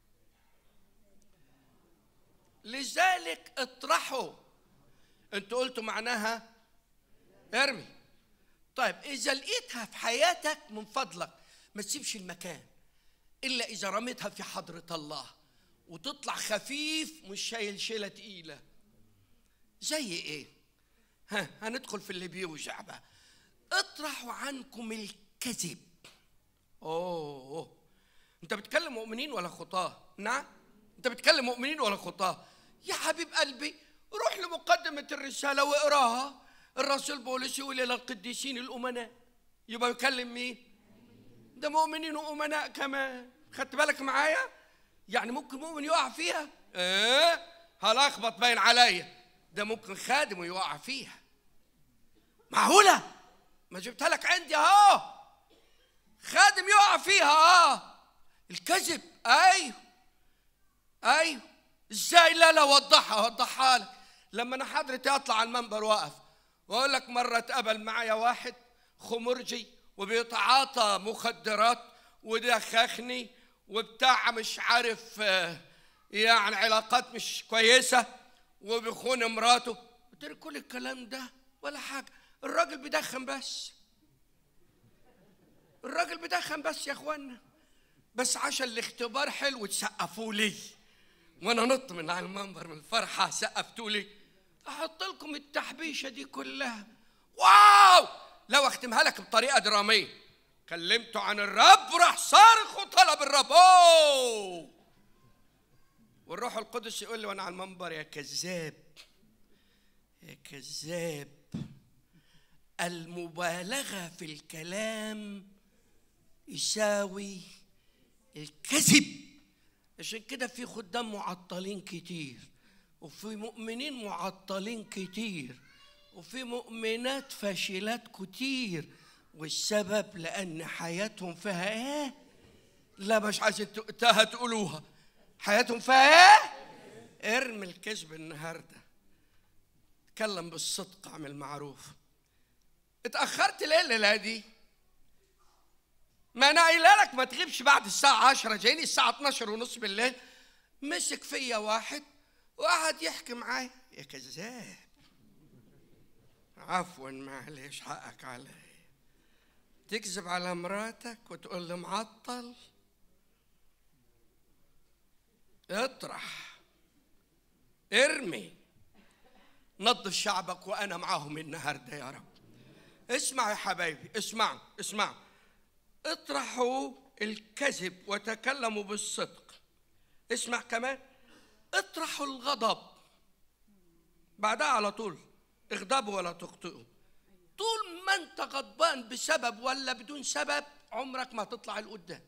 لذلك اطرحوا انتوا قلتوا معناها ارمي طيب اذا لقيتها في حياتك من فضلك ما تسيبش المكان الا اذا رميتها في حضره الله وتطلع خفيف مش شايل شيله تقيله زي ايه ها هندخل في اللي بيوجع بقى اطرحوا عنكم الكذب اوه انت بتكلم مؤمنين ولا خطاه نعم انت بتكلم مؤمنين ولا خطاه يا حبيب قلبي روح لمقدمة الرسالة واقراها الرسول بولس يقول إلى القديسين الأمناء يبقى يكلم مين؟ ده مؤمنين وأمناء كمان خدت بالك معايا؟ يعني ممكن مؤمن يقع فيها؟ ايه هلخبط باين عليا ده ممكن خادم ويقع فيها معقولة؟ ما جبتها لك عندي اهو خادم يقع فيها اه الكذب ايوه ايوه ازاي لا لا وضحها وضحها لك لما انا حضرتي اطلع على المنبر واقف واقول لك مره اتقابل معايا واحد خمرجي وبيتعاطى مخدرات ودخخني وبتاع مش عارف آه، يعني علاقات مش كويسه وبيخون مراته قلت له كل الكلام ده ولا حاجه الراجل بيدخن بس الراجل بيدخن بس يا اخوانا بس عشان الاختبار حلو تسقفوا لي وانا نط من على المنبر من الفرحه سقفتوا لي احط لكم التحبيشه دي كلها واو لو اختمها لك بطريقه دراميه كلمته عن الرب وراح صارخ وطلب الرب اوه والروح القدس يقول لي وانا على المنبر يا كذاب يا كذاب المبالغه في الكلام يساوي الكذب عشان كده في خدام معطلين كتير وفي مؤمنين معطلين كتير وفي مؤمنات فاشلات كتير والسبب لأن حياتهم فيها إيه؟ لا مش عايزين تقتها تقولوها حياتهم فيها إيه؟ ارمي الكذب النهارده اتكلم بالصدق اعمل معروف اتأخرت ليه الليلة دي؟ ما انا قايله لك ما تغيبش بعد الساعه 10 جايني الساعه 12 ونص بالليل مسك فيا واحد وقعد يحكي معايا يا كذاب عفوا معلش حقك علي تكذب على مراتك وتقول لي معطل اطرح ارمي نظف شعبك وانا معاهم النهارده يا رب اسمع يا حبايبي اسمعوا اسمعوا اطرحوا الكذب وتكلموا بالصدق اسمع كمان اطرحوا الغضب بعدها على طول اغضبوا ولا تخطئوا طول ما انت غضبان بسبب ولا بدون سبب عمرك ما تطلع لقدام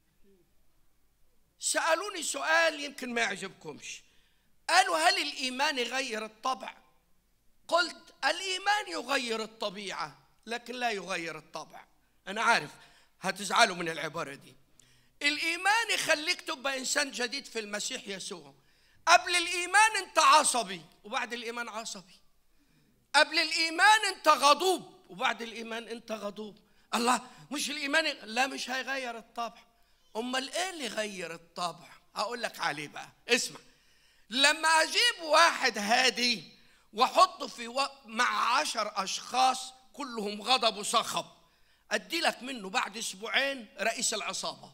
سألوني سؤال يمكن ما يعجبكمش قالوا هل الإيمان يغير الطبع قلت الإيمان يغير الطبيعة لكن لا يغير الطبع أنا عارف هتزعلوا من العبارة دي الإيمان يخليك تبقى إنسان جديد في المسيح يسوع قبل الإيمان أنت عصبي وبعد الإيمان عصبي قبل الإيمان أنت غضوب وبعد الإيمان أنت غضوب الله مش الإيمان لا مش هيغير الطبع أمال إيه اللي يغير الطبع هقول لك عليه بقى اسمع لما أجيب واحد هادي وأحطه في و... مع عشر أشخاص كلهم غضب وصخب أدي لك منه بعد أسبوعين رئيس العصابة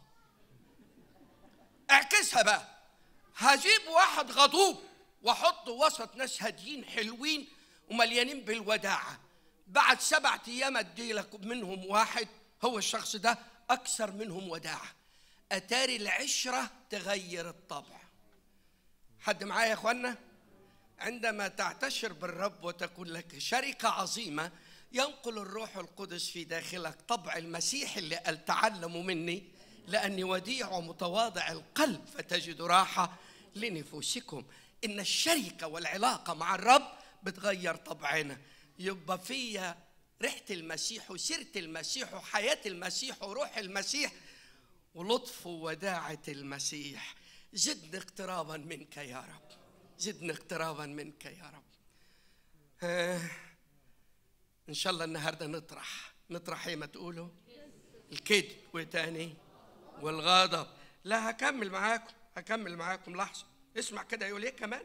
اعكسها بقى هجيب واحد غضوب واحطه وسط ناس هاديين حلوين ومليانين بالوداعة بعد سبعة أيام أدي لك منهم واحد هو الشخص ده أكثر منهم وداعة أتاري العشرة تغير الطبع حد معايا يا أخوانا عندما تعتشر بالرب وتكون لك شركة عظيمة ينقل الروح القدس في داخلك طبع المسيح اللي قال تعلموا مني لأني وديع ومتواضع القلب فتجد راحة لنفوسكم إن الشركة والعلاقة مع الرب بتغير طبعنا يبقى فيا ريحة المسيح وسيرة المسيح وحياة المسيح وروح المسيح ولطف ووداعة المسيح زدنا اقترابا منك يا رب زدنا اقترابا منك يا رب آه. ان شاء الله النهارده نطرح نطرح ايه ما تقولوا الكذب وتاني والغضب لا هكمل معاكم هكمل معاكم لحظه اسمع كده يقول ايه كمان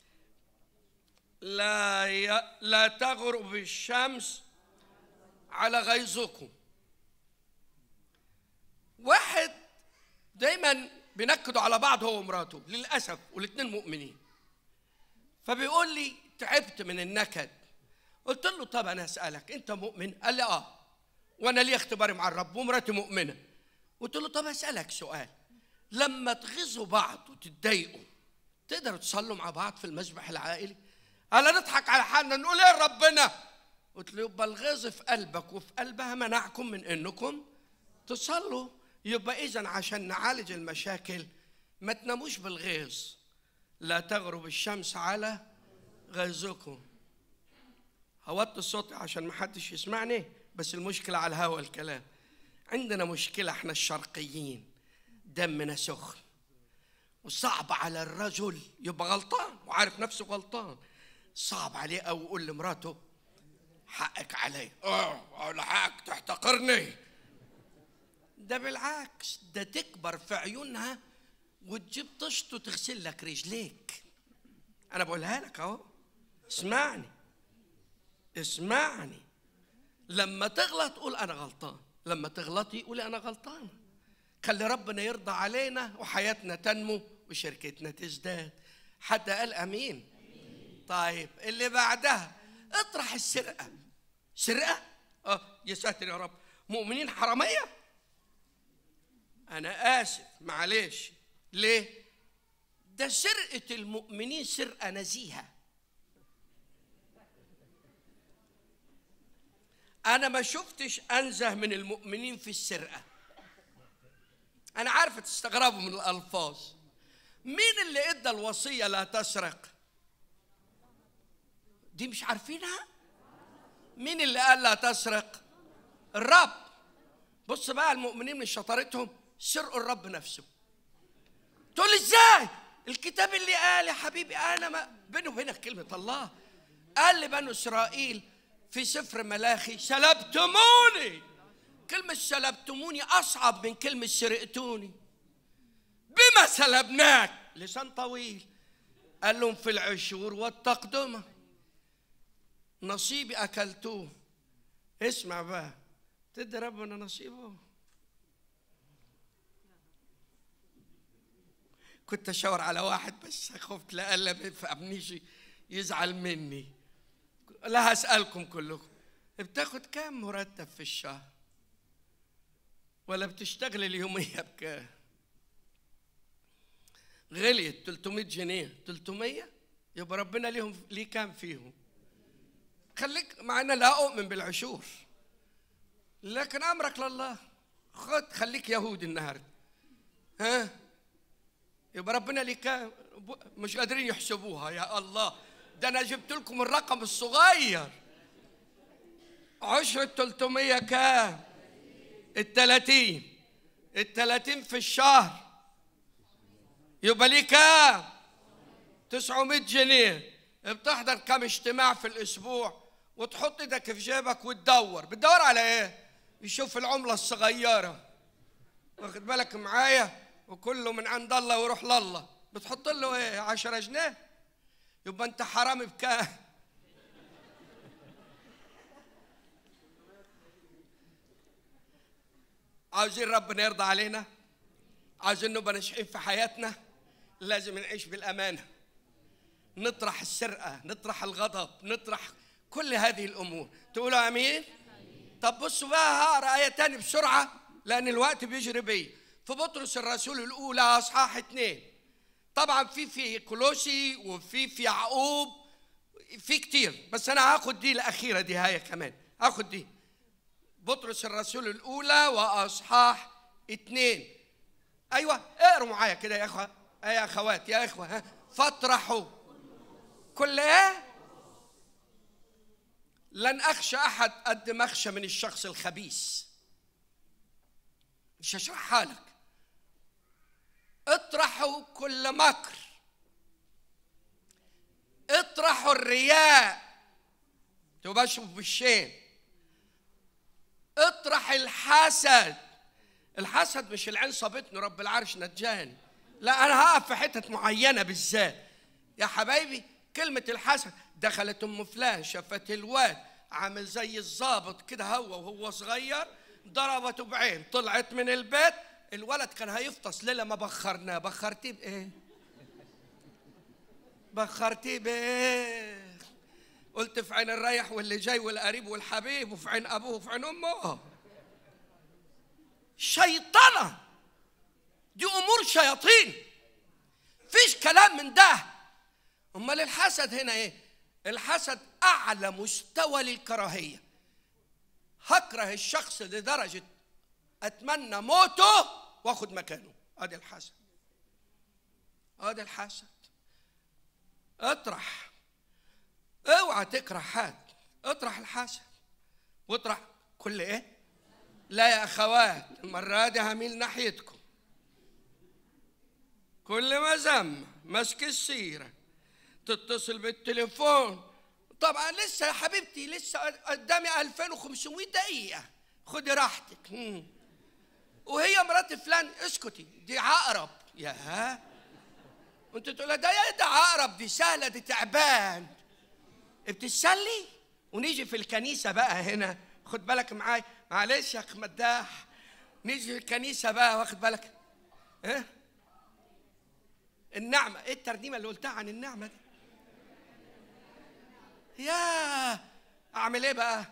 لا ي... لا تغرب الشمس على غيظكم واحد دايما بينكدوا على بعض هو ومراته للاسف والاثنين مؤمنين فبيقول لي تعبت من النكد قلت له طب انا اسالك انت مؤمن قال لي اه وانا لي اختباري مع الرب ومراتي مؤمنه قلت له طب اسالك سؤال لما تغيظوا بعض وتتضايقوا تقدروا تصلوا مع بعض في المسبح العائلي قال نضحك على حالنا نقول ايه ربنا قلت له يبقى الغيظ في قلبك وفي قلبها منعكم من انكم تصلوا يبقى اذا عشان نعالج المشاكل ما تناموش بالغيظ لا تغرب الشمس على غيظكم هوطي صوتي عشان ما حدش يسمعني بس المشكلة على الهوا الكلام عندنا مشكلة احنا الشرقيين دمنا سخن وصعب على الرجل يبقى غلطان وعارف نفسه غلطان صعب عليه او يقول لمراته حقك علي اه ولا حقك تحتقرني ده بالعكس ده تكبر في عيونها وتجيب طشت وتغسل لك رجليك انا بقولها لك اهو اسمعني اسمعني لما تغلط قول انا غلطان لما تغلطي قولي انا غلطان خلي ربنا يرضى علينا وحياتنا تنمو وشركتنا تزداد حد قال امين طيب اللي بعدها اطرح السرقه سرقه اه يا ساتر يا رب مؤمنين حراميه انا اسف معلش ليه ده سرقه المؤمنين سرقه نزيهه انا ما شفتش انزه من المؤمنين في السرقه انا عارفه تستغربوا من الالفاظ مين اللي ادى الوصيه لا تسرق دي مش عارفينها مين اللي قال لا تسرق الرب بص بقى المؤمنين من شطارتهم سرقوا الرب نفسه تقول لي ازاي الكتاب اللي قال يا حبيبي انا ما بيني وبينك كلمه الله قال لبنو اسرائيل في سفر ملاخي سلبتموني كلمة سلبتموني أصعب من كلمة سرقتوني بما سلبناك لسان طويل قال لهم في العشور والتقدمة نصيبي أكلتوه اسمع بقى تدي ربنا نصيبه كنت اشاور على واحد بس خفت لا الا ما يفهمنيش يزعل مني لا هسألكم كلكم بتاخد كام مرتب في الشهر ولا بتشتغل اليومية بكام غليت 300 جنيه 300 يبقى ربنا ليهم ليه كام فيهم خليك مع ان لا اؤمن بالعشور لكن امرك لله خد خليك يهودي النهارده ها يبقى ربنا ليه كام مش قادرين يحسبوها يا الله ده انا جبت لكم الرقم الصغير عشرة 300 كام التلاتين التلاتين في الشهر يبقى ليه كام 900 جنيه بتحضر كام اجتماع في الاسبوع وتحط ايدك في جيبك وتدور بتدور على ايه يشوف العملة الصغيرة واخد بالك معايا وكله من عند الله ويروح لله بتحط له ايه 10 جنيه يبقى انت حرامي بكام عاوزين ربنا يرضى علينا عاوزين نبقى ناجحين في حياتنا لازم نعيش بالامانه نطرح السرقه نطرح الغضب نطرح كل هذه الامور تقولوا امين طب بصوا بقى هقرا ايه تاني بسرعه لان الوقت بيجري بيا في بطرس الرسول الاولى اصحاح اثنين طبعا في في كولوسي وفي في يعقوب في كتير بس انا هاخد دي الاخيره دي هاي كمان هاخد دي بطرس الرسول الاولى واصحاح اثنين ايوه اقروا معايا كده يا اخوه يا اخوات يا اخوه ها فاطرحوا كل ايه لن اخشى احد قد ما اخشى من الشخص الخبيث مش هشرحها لك اطرحوا كل مكر اطرحوا الرياء تباشوا بالشين اطرح الحسد الحسد مش العين صابتني رب العرش نجاني لا انا هقف في حتت معينه بالذات يا حبايبي كلمه الحسد دخلت ام فلان شافت الواد عامل زي الظابط كده هو وهو صغير ضربته بعين طلعت من البيت الولد كان هيفطس ليلة ما بخرناه بخرتيه بايه بخرتيه بايه قلت في عين الرايح واللي جاي والقريب والحبيب وفي عين ابوه وفي عين امه شيطنه دي امور شياطين فيش كلام من ده امال الحسد هنا ايه الحسد اعلى مستوى للكراهيه هكره الشخص لدرجه اتمنى موته واخد مكانه ادي الحسد ادي الحسد اطرح اوعى تكره حد اطرح الحسد واطرح كل ايه لا يا اخوات المره دي هميل ناحيتكم كل ما زم مسك السيره تتصل بالتليفون طبعا لسه يا حبيبتي لسه قدامي 2500 دقيقه خدي راحتك مم. وهي مرات فلان اسكتي دي عقرب يا وانت تقول ده يا ده عقرب دي سهله دي تعبان بتتسلي ونيجي في الكنيسه بقى هنا خد بالك معايا معلش يا اخ مداح نيجي في الكنيسه بقى واخد بالك ها النعمه ايه الترنيمه اللي قلتها عن النعمه دي يا اعمل ايه بقى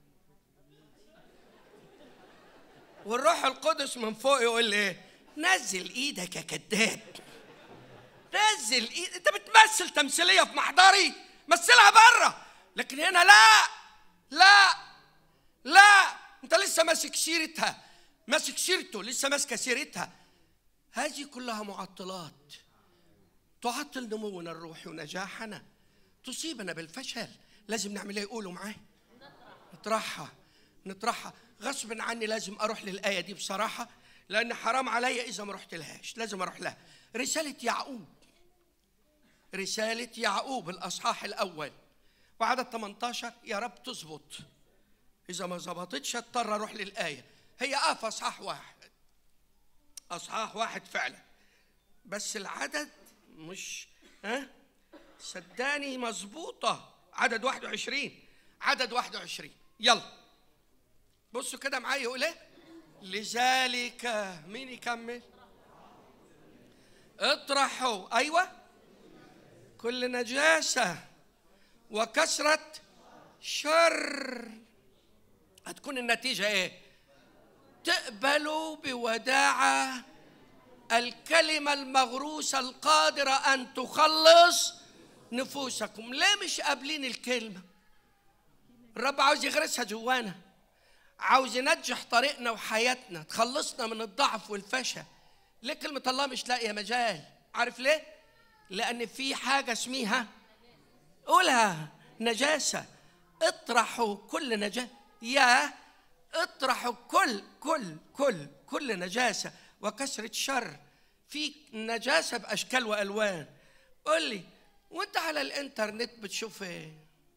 والروح القدس من فوق يقول لي ايه نزل ايدك يا كذاب نزل ايدك انت بتمثل تمثيليه في محضري مثلها بره لكن هنا لا لا لا انت لسه ماسك سيرتها ماسك سيرته لسه ماسكه سيرتها هذه كلها معطلات تعطل نمونا الروحي ونجاحنا تصيبنا بالفشل لازم نعمل ايه قولوا معايا نطرحها نطرحها غصب عني لازم اروح للايه دي بصراحه لان حرام عليا اذا ما رحت لهاش لازم اروح لها رساله يعقوب رساله يعقوب الاصحاح الاول وعدد 18 يا رب تظبط اذا ما ظبطتش اضطر اروح للايه هي اه في اصحاح واحد اصحاح واحد فعلا بس العدد مش ها صدقني مظبوطه عدد 21 عدد 21 يلا بصوا كده معايا يقول ايه لذلك مين يكمل اطرحوا ايوه كل نجاسه وكثره شر هتكون النتيجه ايه تقبلوا بوداعه الكلمه المغروسه القادره ان تخلص نفوسكم ليه مش قابلين الكلمه الرب عاوز يغرسها جوانا عاوز ينجح طريقنا وحياتنا تخلصنا من الضعف والفشل ليه كلمة الله مش لاقية مجال عارف ليه لأن في حاجة اسمها قولها نجاسة اطرحوا كل نجاسة يا اطرحوا كل كل كل كل نجاسة وكسرة شر في نجاسة بأشكال وألوان قول لي وانت على الانترنت بتشوف ايه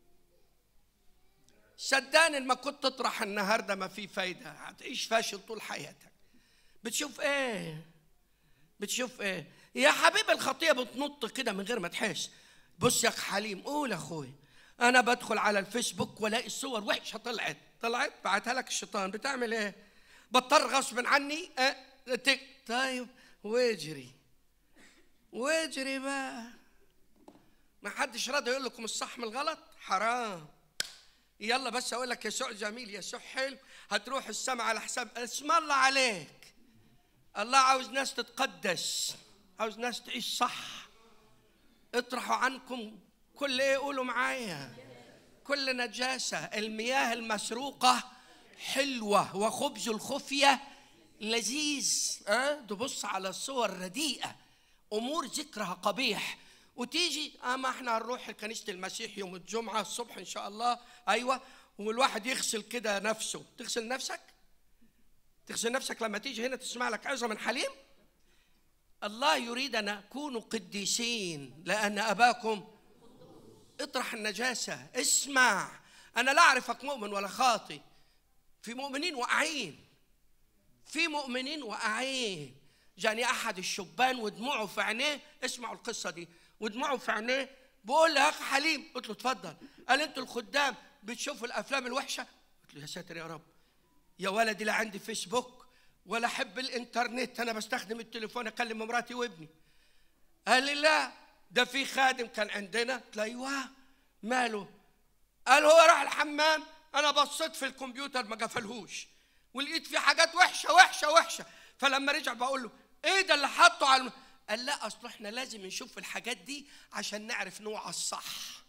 صدقني ما كنت تطرح النهارده ما في فايده هتعيش فاشل طول حياتك بتشوف ايه بتشوف ايه يا حبيبي الخطيه بتنط كده من غير ما تحس بص يا أخ حليم قول يا اخوي انا بدخل على الفيسبوك والاقي الصور وحشه طلعت طلعت بعتها لك الشيطان بتعمل ايه بضطر غصب عني أه تك طيب واجري واجري بقى ما حدش راضي يقول لكم الصح من الغلط حرام يلا بس اقول لك يسوع جميل يسوع حلو هتروح السماء على حساب اسم الله عليك الله عاوز ناس تتقدس عاوز ناس تعيش صح اطرحوا عنكم كل ايه قولوا معايا كل نجاسة المياه المسروقة حلوة وخبز الخفية لذيذ أه؟ تبص على الصور رديئة أمور ذكرها قبيح وتيجي اه ما احنا هنروح كنيسة المسيح يوم الجمعة الصبح إن شاء الله أيوة والواحد يغسل كده نفسه تغسل نفسك تغسل نفسك لما تيجي هنا تسمع لك عظة من حليم الله يريد أن نكونوا قديسين لأن أباكم اطرح النجاسة اسمع أنا لا أعرفك مؤمن ولا خاطي في مؤمنين واقعين في مؤمنين واقعين جاني أحد الشبان ودموعه في عينيه اسمعوا القصة دي ودموعه في عينيه بقول له يا أخ حليم قلت له اتفضل قال أنتوا الخدام بتشوفوا الأفلام الوحشة قلت له يا ساتر يا رب يا ولدي لا عندي فيسبوك ولا أحب الإنترنت أنا بستخدم التليفون أكلم مراتي وابني قال لي لا ده في خادم كان عندنا قلت له ايوه ماله قال هو راح الحمام انا بصيت في الكمبيوتر ما قفلهوش ولقيت في حاجات وحشه وحشه وحشه فلما رجع بقول له ايه ده اللي حاطه على الم... قال لا اصل احنا لازم نشوف الحاجات دي عشان نعرف نوع الصح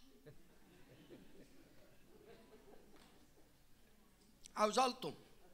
عاوز الطم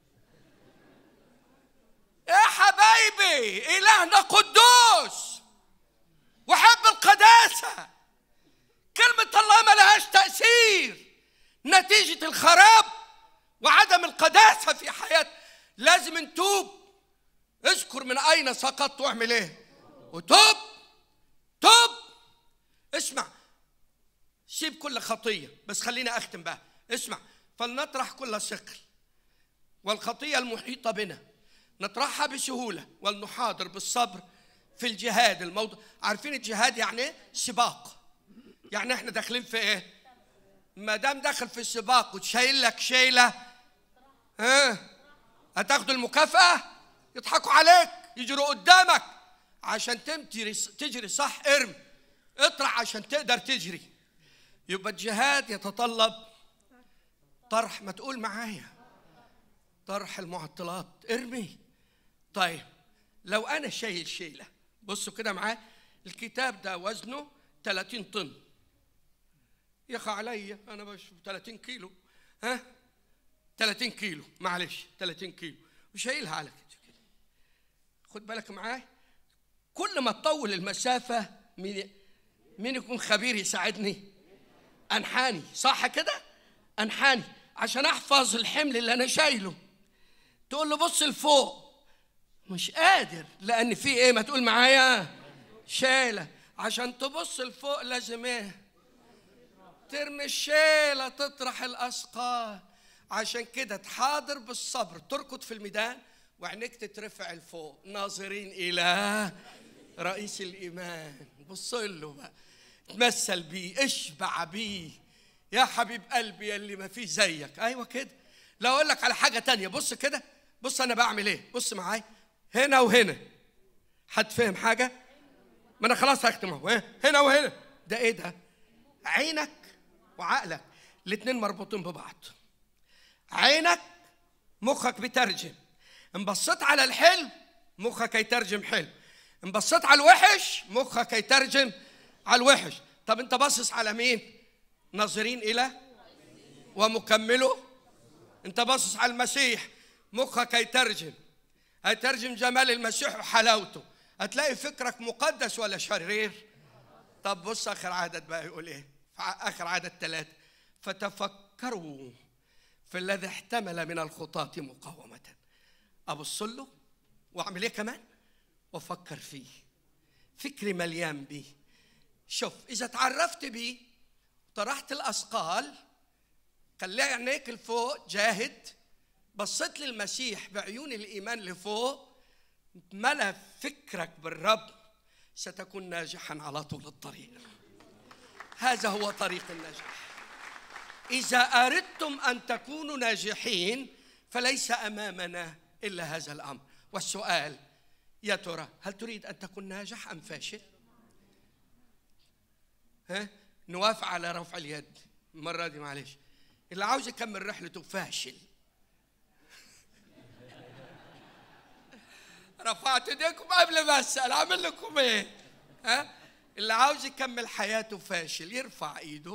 يا حبايبي الهنا قدوس وحب القداسة كلمة الله ما لهاش تأثير نتيجة الخراب وعدم القداسة في حياة لازم نتوب اذكر من أين سقطت واعمل ايه وتوب توب اسمع سيب كل خطية بس خليني أختم بقى اسمع فلنطرح كل ثقل والخطية المحيطة بنا نطرحها بسهولة ولنحاضر بالصبر في الجهاد الموضوع عارفين الجهاد يعني ايه سباق يعني احنا داخلين في ايه ما دام داخل في السباق وتشايل لك شيله ها هتاخد المكافاه يضحكوا عليك يجروا قدامك عشان تجري تجري صح ارمي اطرح عشان تقدر تجري يبقى الجهاد يتطلب طرح ما تقول معايا طرح المعطلات ارمي طيب لو انا شايل شيله بصوا كده معايا الكتاب ده وزنه 30 طن يخ عليا انا مش 30 كيلو ها 30 كيلو معلش 30 كيلو وشايلها على كده خد بالك معايا كل ما تطول المسافه مين مين يكون خبير يساعدني انحاني صح كده انحاني عشان احفظ الحمل اللي انا شايله تقول له بص لفوق مش قادر لان في ايه ما تقول معايا شايله عشان تبص لفوق لازم ايه ترمي الشيله تطرح الاثقال عشان كده تحاضر بالصبر تركض في الميدان وعينيك تترفع لفوق ناظرين الى رئيس الايمان بص له بقى تمثل بيه اشبع بيه يا حبيب قلبي يا اللي ما فيه زيك ايوه كده لا اقول لك على حاجه تانية بص كده بص انا بعمل ايه بص معايا هنا وهنا حد فهم حاجه ما انا خلاص هختم اهو ها؟ هنا وهنا ده ايه ده عينك وعقلك الاتنين مربوطين ببعض عينك مخك بيترجم ان بصيت على الحلو مخك هيترجم حلو ان بصيت على الوحش مخك هيترجم على الوحش طب انت باصص على مين ناظرين الى ومكمله انت باصص على المسيح مخك هيترجم هيترجم جمال المسيح وحلاوته هتلاقي فكرك مقدس ولا شرير طب بص اخر عدد بقى يقول ايه في اخر عدد ثلاثة فتفكروا في الذي احتمل من الخطاة مقاومة ابص له واعمل ايه كمان وافكر فيه فكري مليان بيه شوف اذا تعرفت بيه طرحت الاثقال خلي عينيك لفوق جاهد بصيت للمسيح بعيون الايمان لفوق ملا فكرك بالرب ستكون ناجحا على طول الطريق هذا هو طريق النجاح اذا اردتم ان تكونوا ناجحين فليس امامنا الا هذا الامر والسؤال يا ترى هل تريد ان تكون ناجح ام فاشل ها نوافق على رفع اليد المره دي معلش اللي عاوز يكمل رحلته فاشل رفعت ايديكم قبل ما اسال اعمل لكم ايه ها اللي عاوز يكمل حياته فاشل يرفع ايده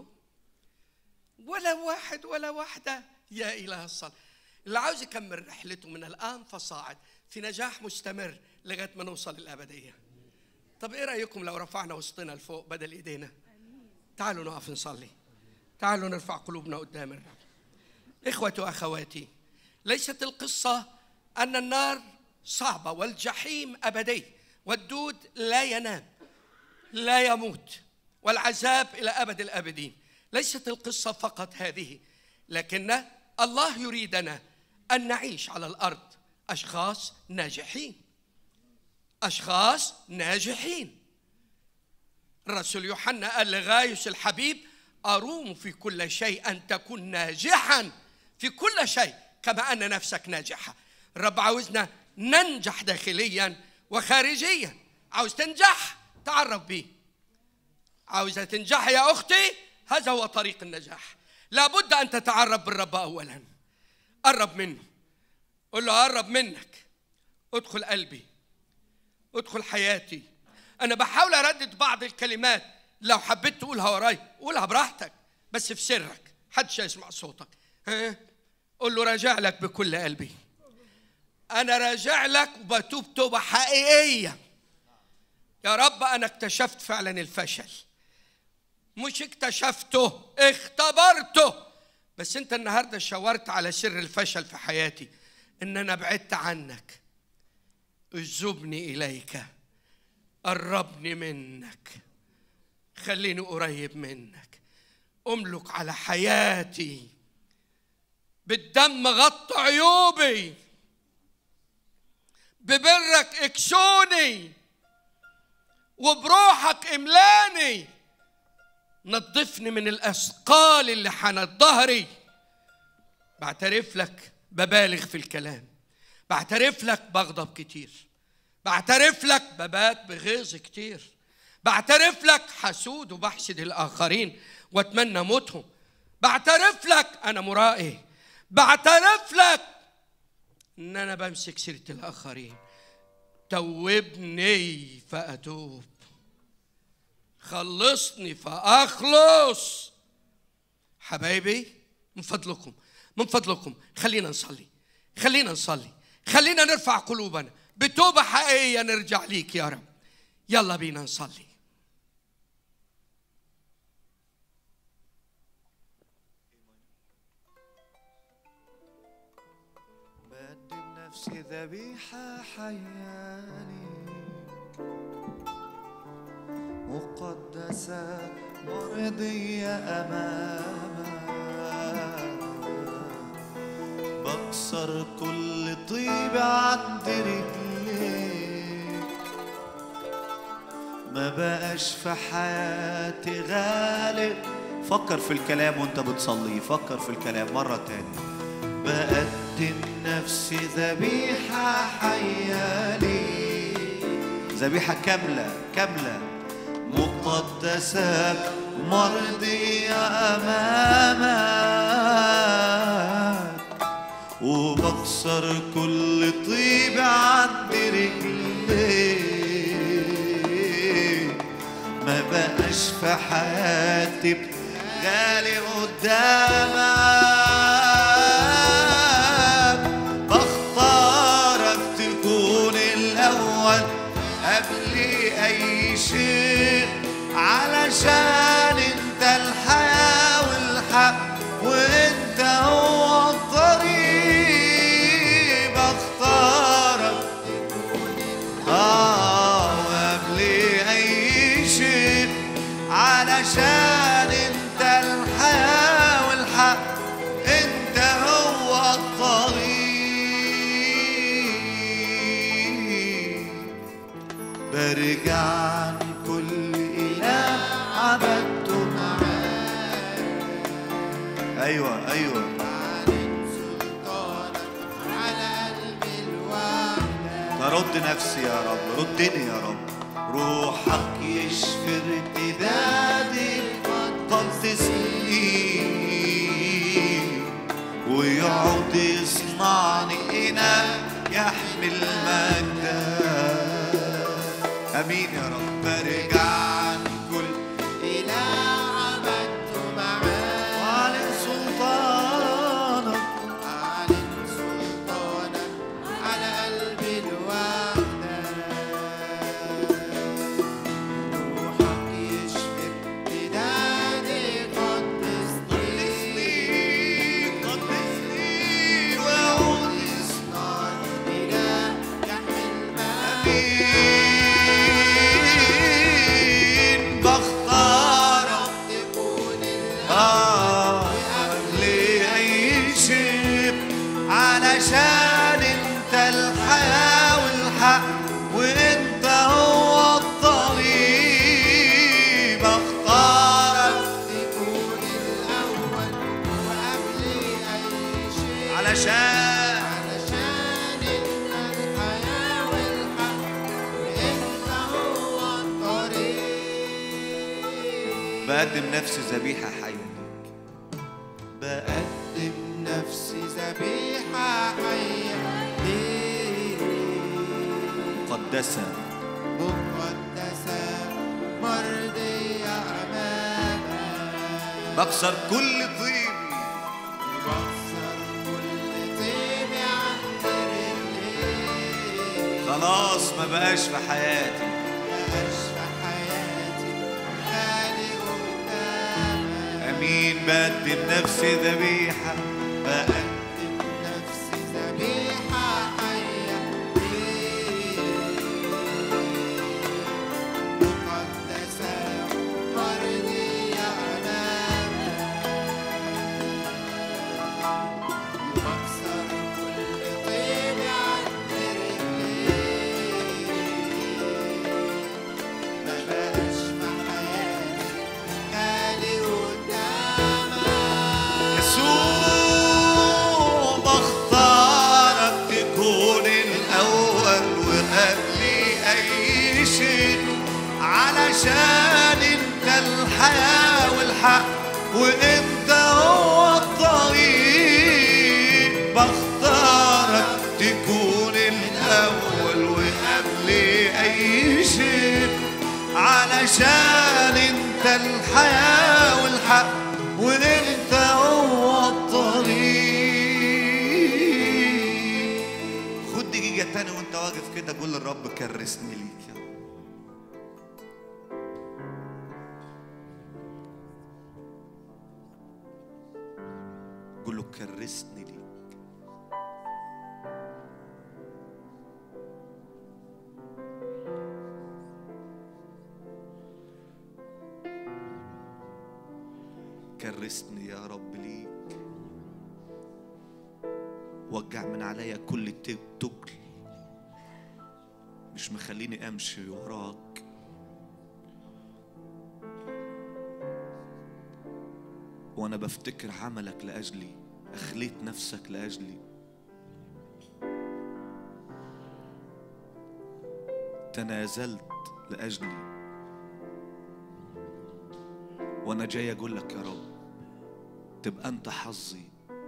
ولا واحد ولا واحده يا اله الصلاه اللي عاوز يكمل رحلته من الان فصاعد في نجاح مستمر لغايه ما نوصل للابديه طب ايه رايكم لو رفعنا وسطنا لفوق بدل ايدينا تعالوا نقف نصلي تعالوا نرفع قلوبنا قدام الرب اخوتي واخواتي ليست القصه ان النار صعبه والجحيم ابدي والدود لا ينام لا يموت والعذاب الى ابد الابدين ليست القصه فقط هذه لكن الله يريدنا ان نعيش على الارض اشخاص ناجحين اشخاص ناجحين الرسول يوحنا قال لغايوس الحبيب اروم في كل شيء ان تكون ناجحا في كل شيء كما ان نفسك ناجحه الرب عاوزنا ننجح داخليا وخارجيا عاوز تنجح تعرف بيه عاوزة تنجح يا أختي هذا هو طريق النجاح لابد أن تتعرف بالرب أولا قرب منه قل له قرب منك ادخل قلبي ادخل حياتي أنا بحاول أردد بعض الكلمات لو حبيت تقولها وراي قولها براحتك بس في سرك حدش يسمع صوتك ها قول له راجع لك بكل قلبي أنا راجع لك وبتوب توبة حقيقية يا رب أنا اكتشفت فعلا الفشل مش اكتشفته اختبرته بس انت النهارده شاورت على سر الفشل في حياتي ان انا بعدت عنك اجذبني اليك قربني منك خليني قريب منك املك على حياتي بالدم غطى عيوبي ببرك اكسوني وبروحك املاني نظفني من الاثقال اللي حنت ظهري بعترف لك ببالغ في الكلام بعترف لك بغضب كتير بعترف لك ببات بغيظ كتير بعترف لك حسود وبحسد الاخرين واتمنى موتهم بعترف لك انا مرائي بعترف لك ان انا بمسك سيره الاخرين توبني فاتوب خلصني فاخلص حبايبي من فضلكم من فضلكم خلينا نصلي خلينا نصلي خلينا نرفع قلوبنا بتوبه حقيقيه نرجع ليك يا رب يلا بينا نصلي بقدم نفسي ذبيحة حياني مقدسة مرضية أمامك بكسر كل طيب عند رجليك ما بقاش في حياتي غالب فكر في الكلام وانت بتصلي فكر في الكلام مرة تاني بقدم نفسي ذبيحة حية ليك ذبيحة كاملة كاملة مقدسة مرضية أمامك وبكسر كل طيب عند رجليك ما بقاش في حياتي غالي قدامك بختارك تكون الأول قبل أي شيء علشان انت الحياة والحق وانت هو الطريق بختارك آه وقبل أي شيء علشان أنت الحياة والحق أنت هو الطريق برجع عن كل إله عبدته معاه أيوة أيوة على قلبي الوحدة فرد نفسي يا رب ردني يا رب روحك يشفي ارتدادي قدسني ويقعد يصنعني إناء يحمل مجدك امين يا رب برجع عن كل إله عبدته معاه وعلن سلطانك أعلن سلطانك على قلبي الوحدة روحك يشفي ابتدادي قدسني قدسني ويعود يصنعني إله يحمل مجدك أمين بختارك تكون آه قبل أي شيء علشان أنت الحياة والحق وأنت هو الطريق بختارك تكون الأول وقبل أي شيء علشان علشان انت الحياة والحق وانت هو الطريق بقدم نفسي ذبيحة حية بقدم نفسي ذبيحة حية ليك مقدسة مقدسة مرضية أمامك بكسر كل طيبي بكسر كل طيب عند رجليك خلاص ما بقاش في حياتي مبقاش في حياتي غالي قدامك أمين بقدم نفسي ذبيحة بقدم نفسي ذبيحة حية ليك مقدسة مرضية أمامك وبكسر كل طيب عند رجليك مبقاش في حياتي غالي قدامك يسوع بختارك تكون الأول وقبل أي شيء علشان أنت الحياة والحق وأنت هو الطريق بختارك تكون الأول وقبل أي شيء علشان أنت الحياة والحق وأنت هو الطريق خد دقيقة تاني وأنت واقف كده قول للرب كرسني ليك يا رب قول له كرسني ليك كرسني يا رب ليك وجع من عليا كل الت- تكل مش مخليني امشي وراك وانا بفتكر عملك لاجلي اخليت نفسك لاجلي تنازلت لاجلي وانا جاي اقول لك يا رب تبقى انت حظي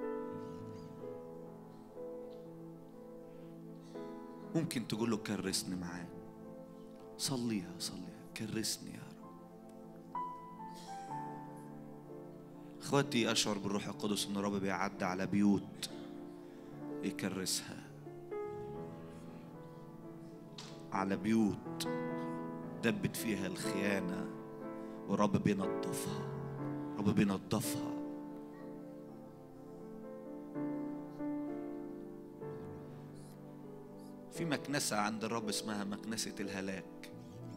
ممكن تقول له كرسني معاك صليها صليها كرسني يا رب اخواتي اشعر بالروح القدس ان الرب بيعدي على بيوت يكرسها على بيوت دبت فيها الخيانه ورب بينظفها رب بينظفها في مكنسة عند الرب اسمها مكنسة الهلاك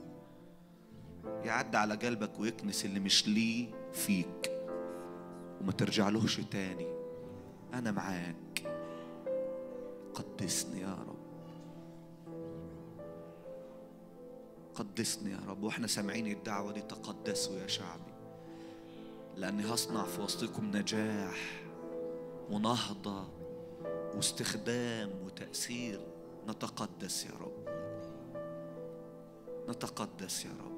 يعدي على قلبك ويكنس اللي مش ليه فيك وما ترجعلهش تاني أنا معاك قدسني يا رب قدسني يا رب واحنا سامعين الدعوة دي تقدسوا يا شعبي لأني هصنع في وسطكم نجاح ونهضة واستخدام وتأثير نتقدس يا رب نتقدس يا رب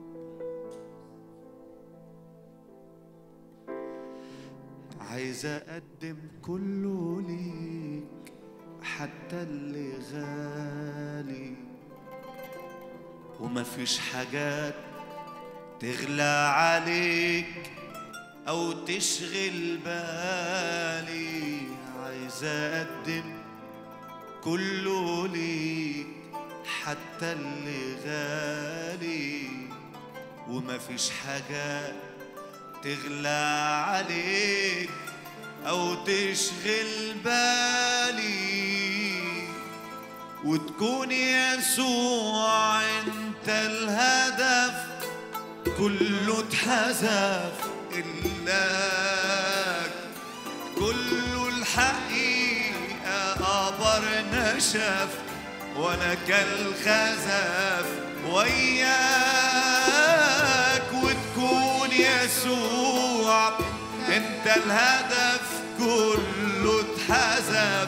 عايز أقدم كله ليك حتى اللي غالي وما فيش حاجات تغلى عليك أو تشغل بالي عايز أقدم كله ليك حتى اللي غالي وما فيش حاجة تغلى عليك أو تشغل بالي وتكون يسوع انت الهدف كله اتحذف إلاك كله الحقيقة قبر نشف ولا كالخزف وياك وتكون يسوع انت الهدف كله اتحذف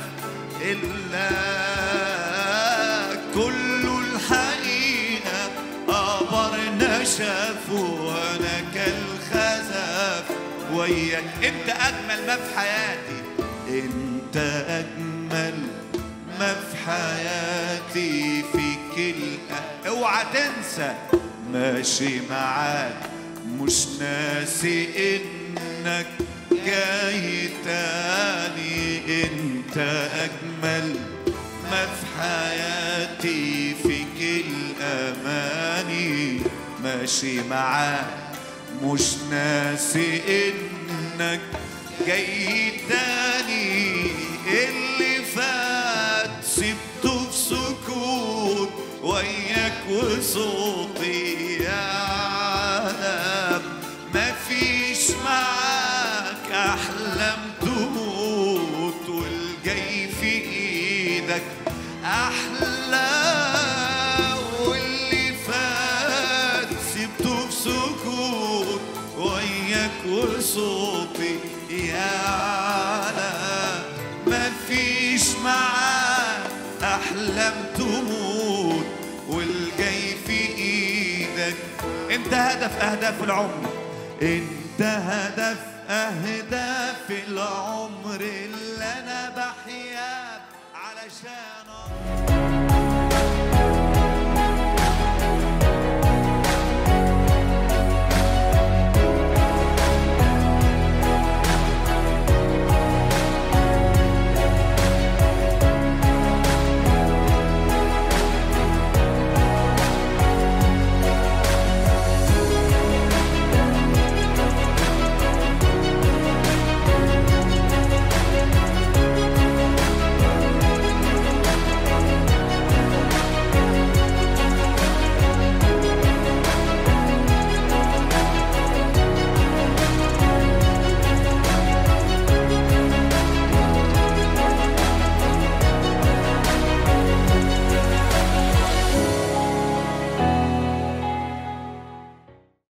إلا كل الحقيقة قبر نشف وانا كالخزف وياك انت اجمل ما في حياتي انت اجمل ما في حياتي فيك الأ- اوعى تنسى ماشي معاك مش ناسي انك جاي تاني انت اجمل ما في حياتي فيك الاماني ماشي معاك مش ناسي انك جاي تاني اللي فات سبته في سكوت وياك وصوتي يعلم مفيش معاك احلام تموت والجاي في ايدك احلى واللي فات سبته في سكوت وياك وصوتي يعلم مفيش معاك احلام تموت والجاي في ايدك انت هدف اهداف العمر انت هدف اهداف العمر اللي انا بحياه علشان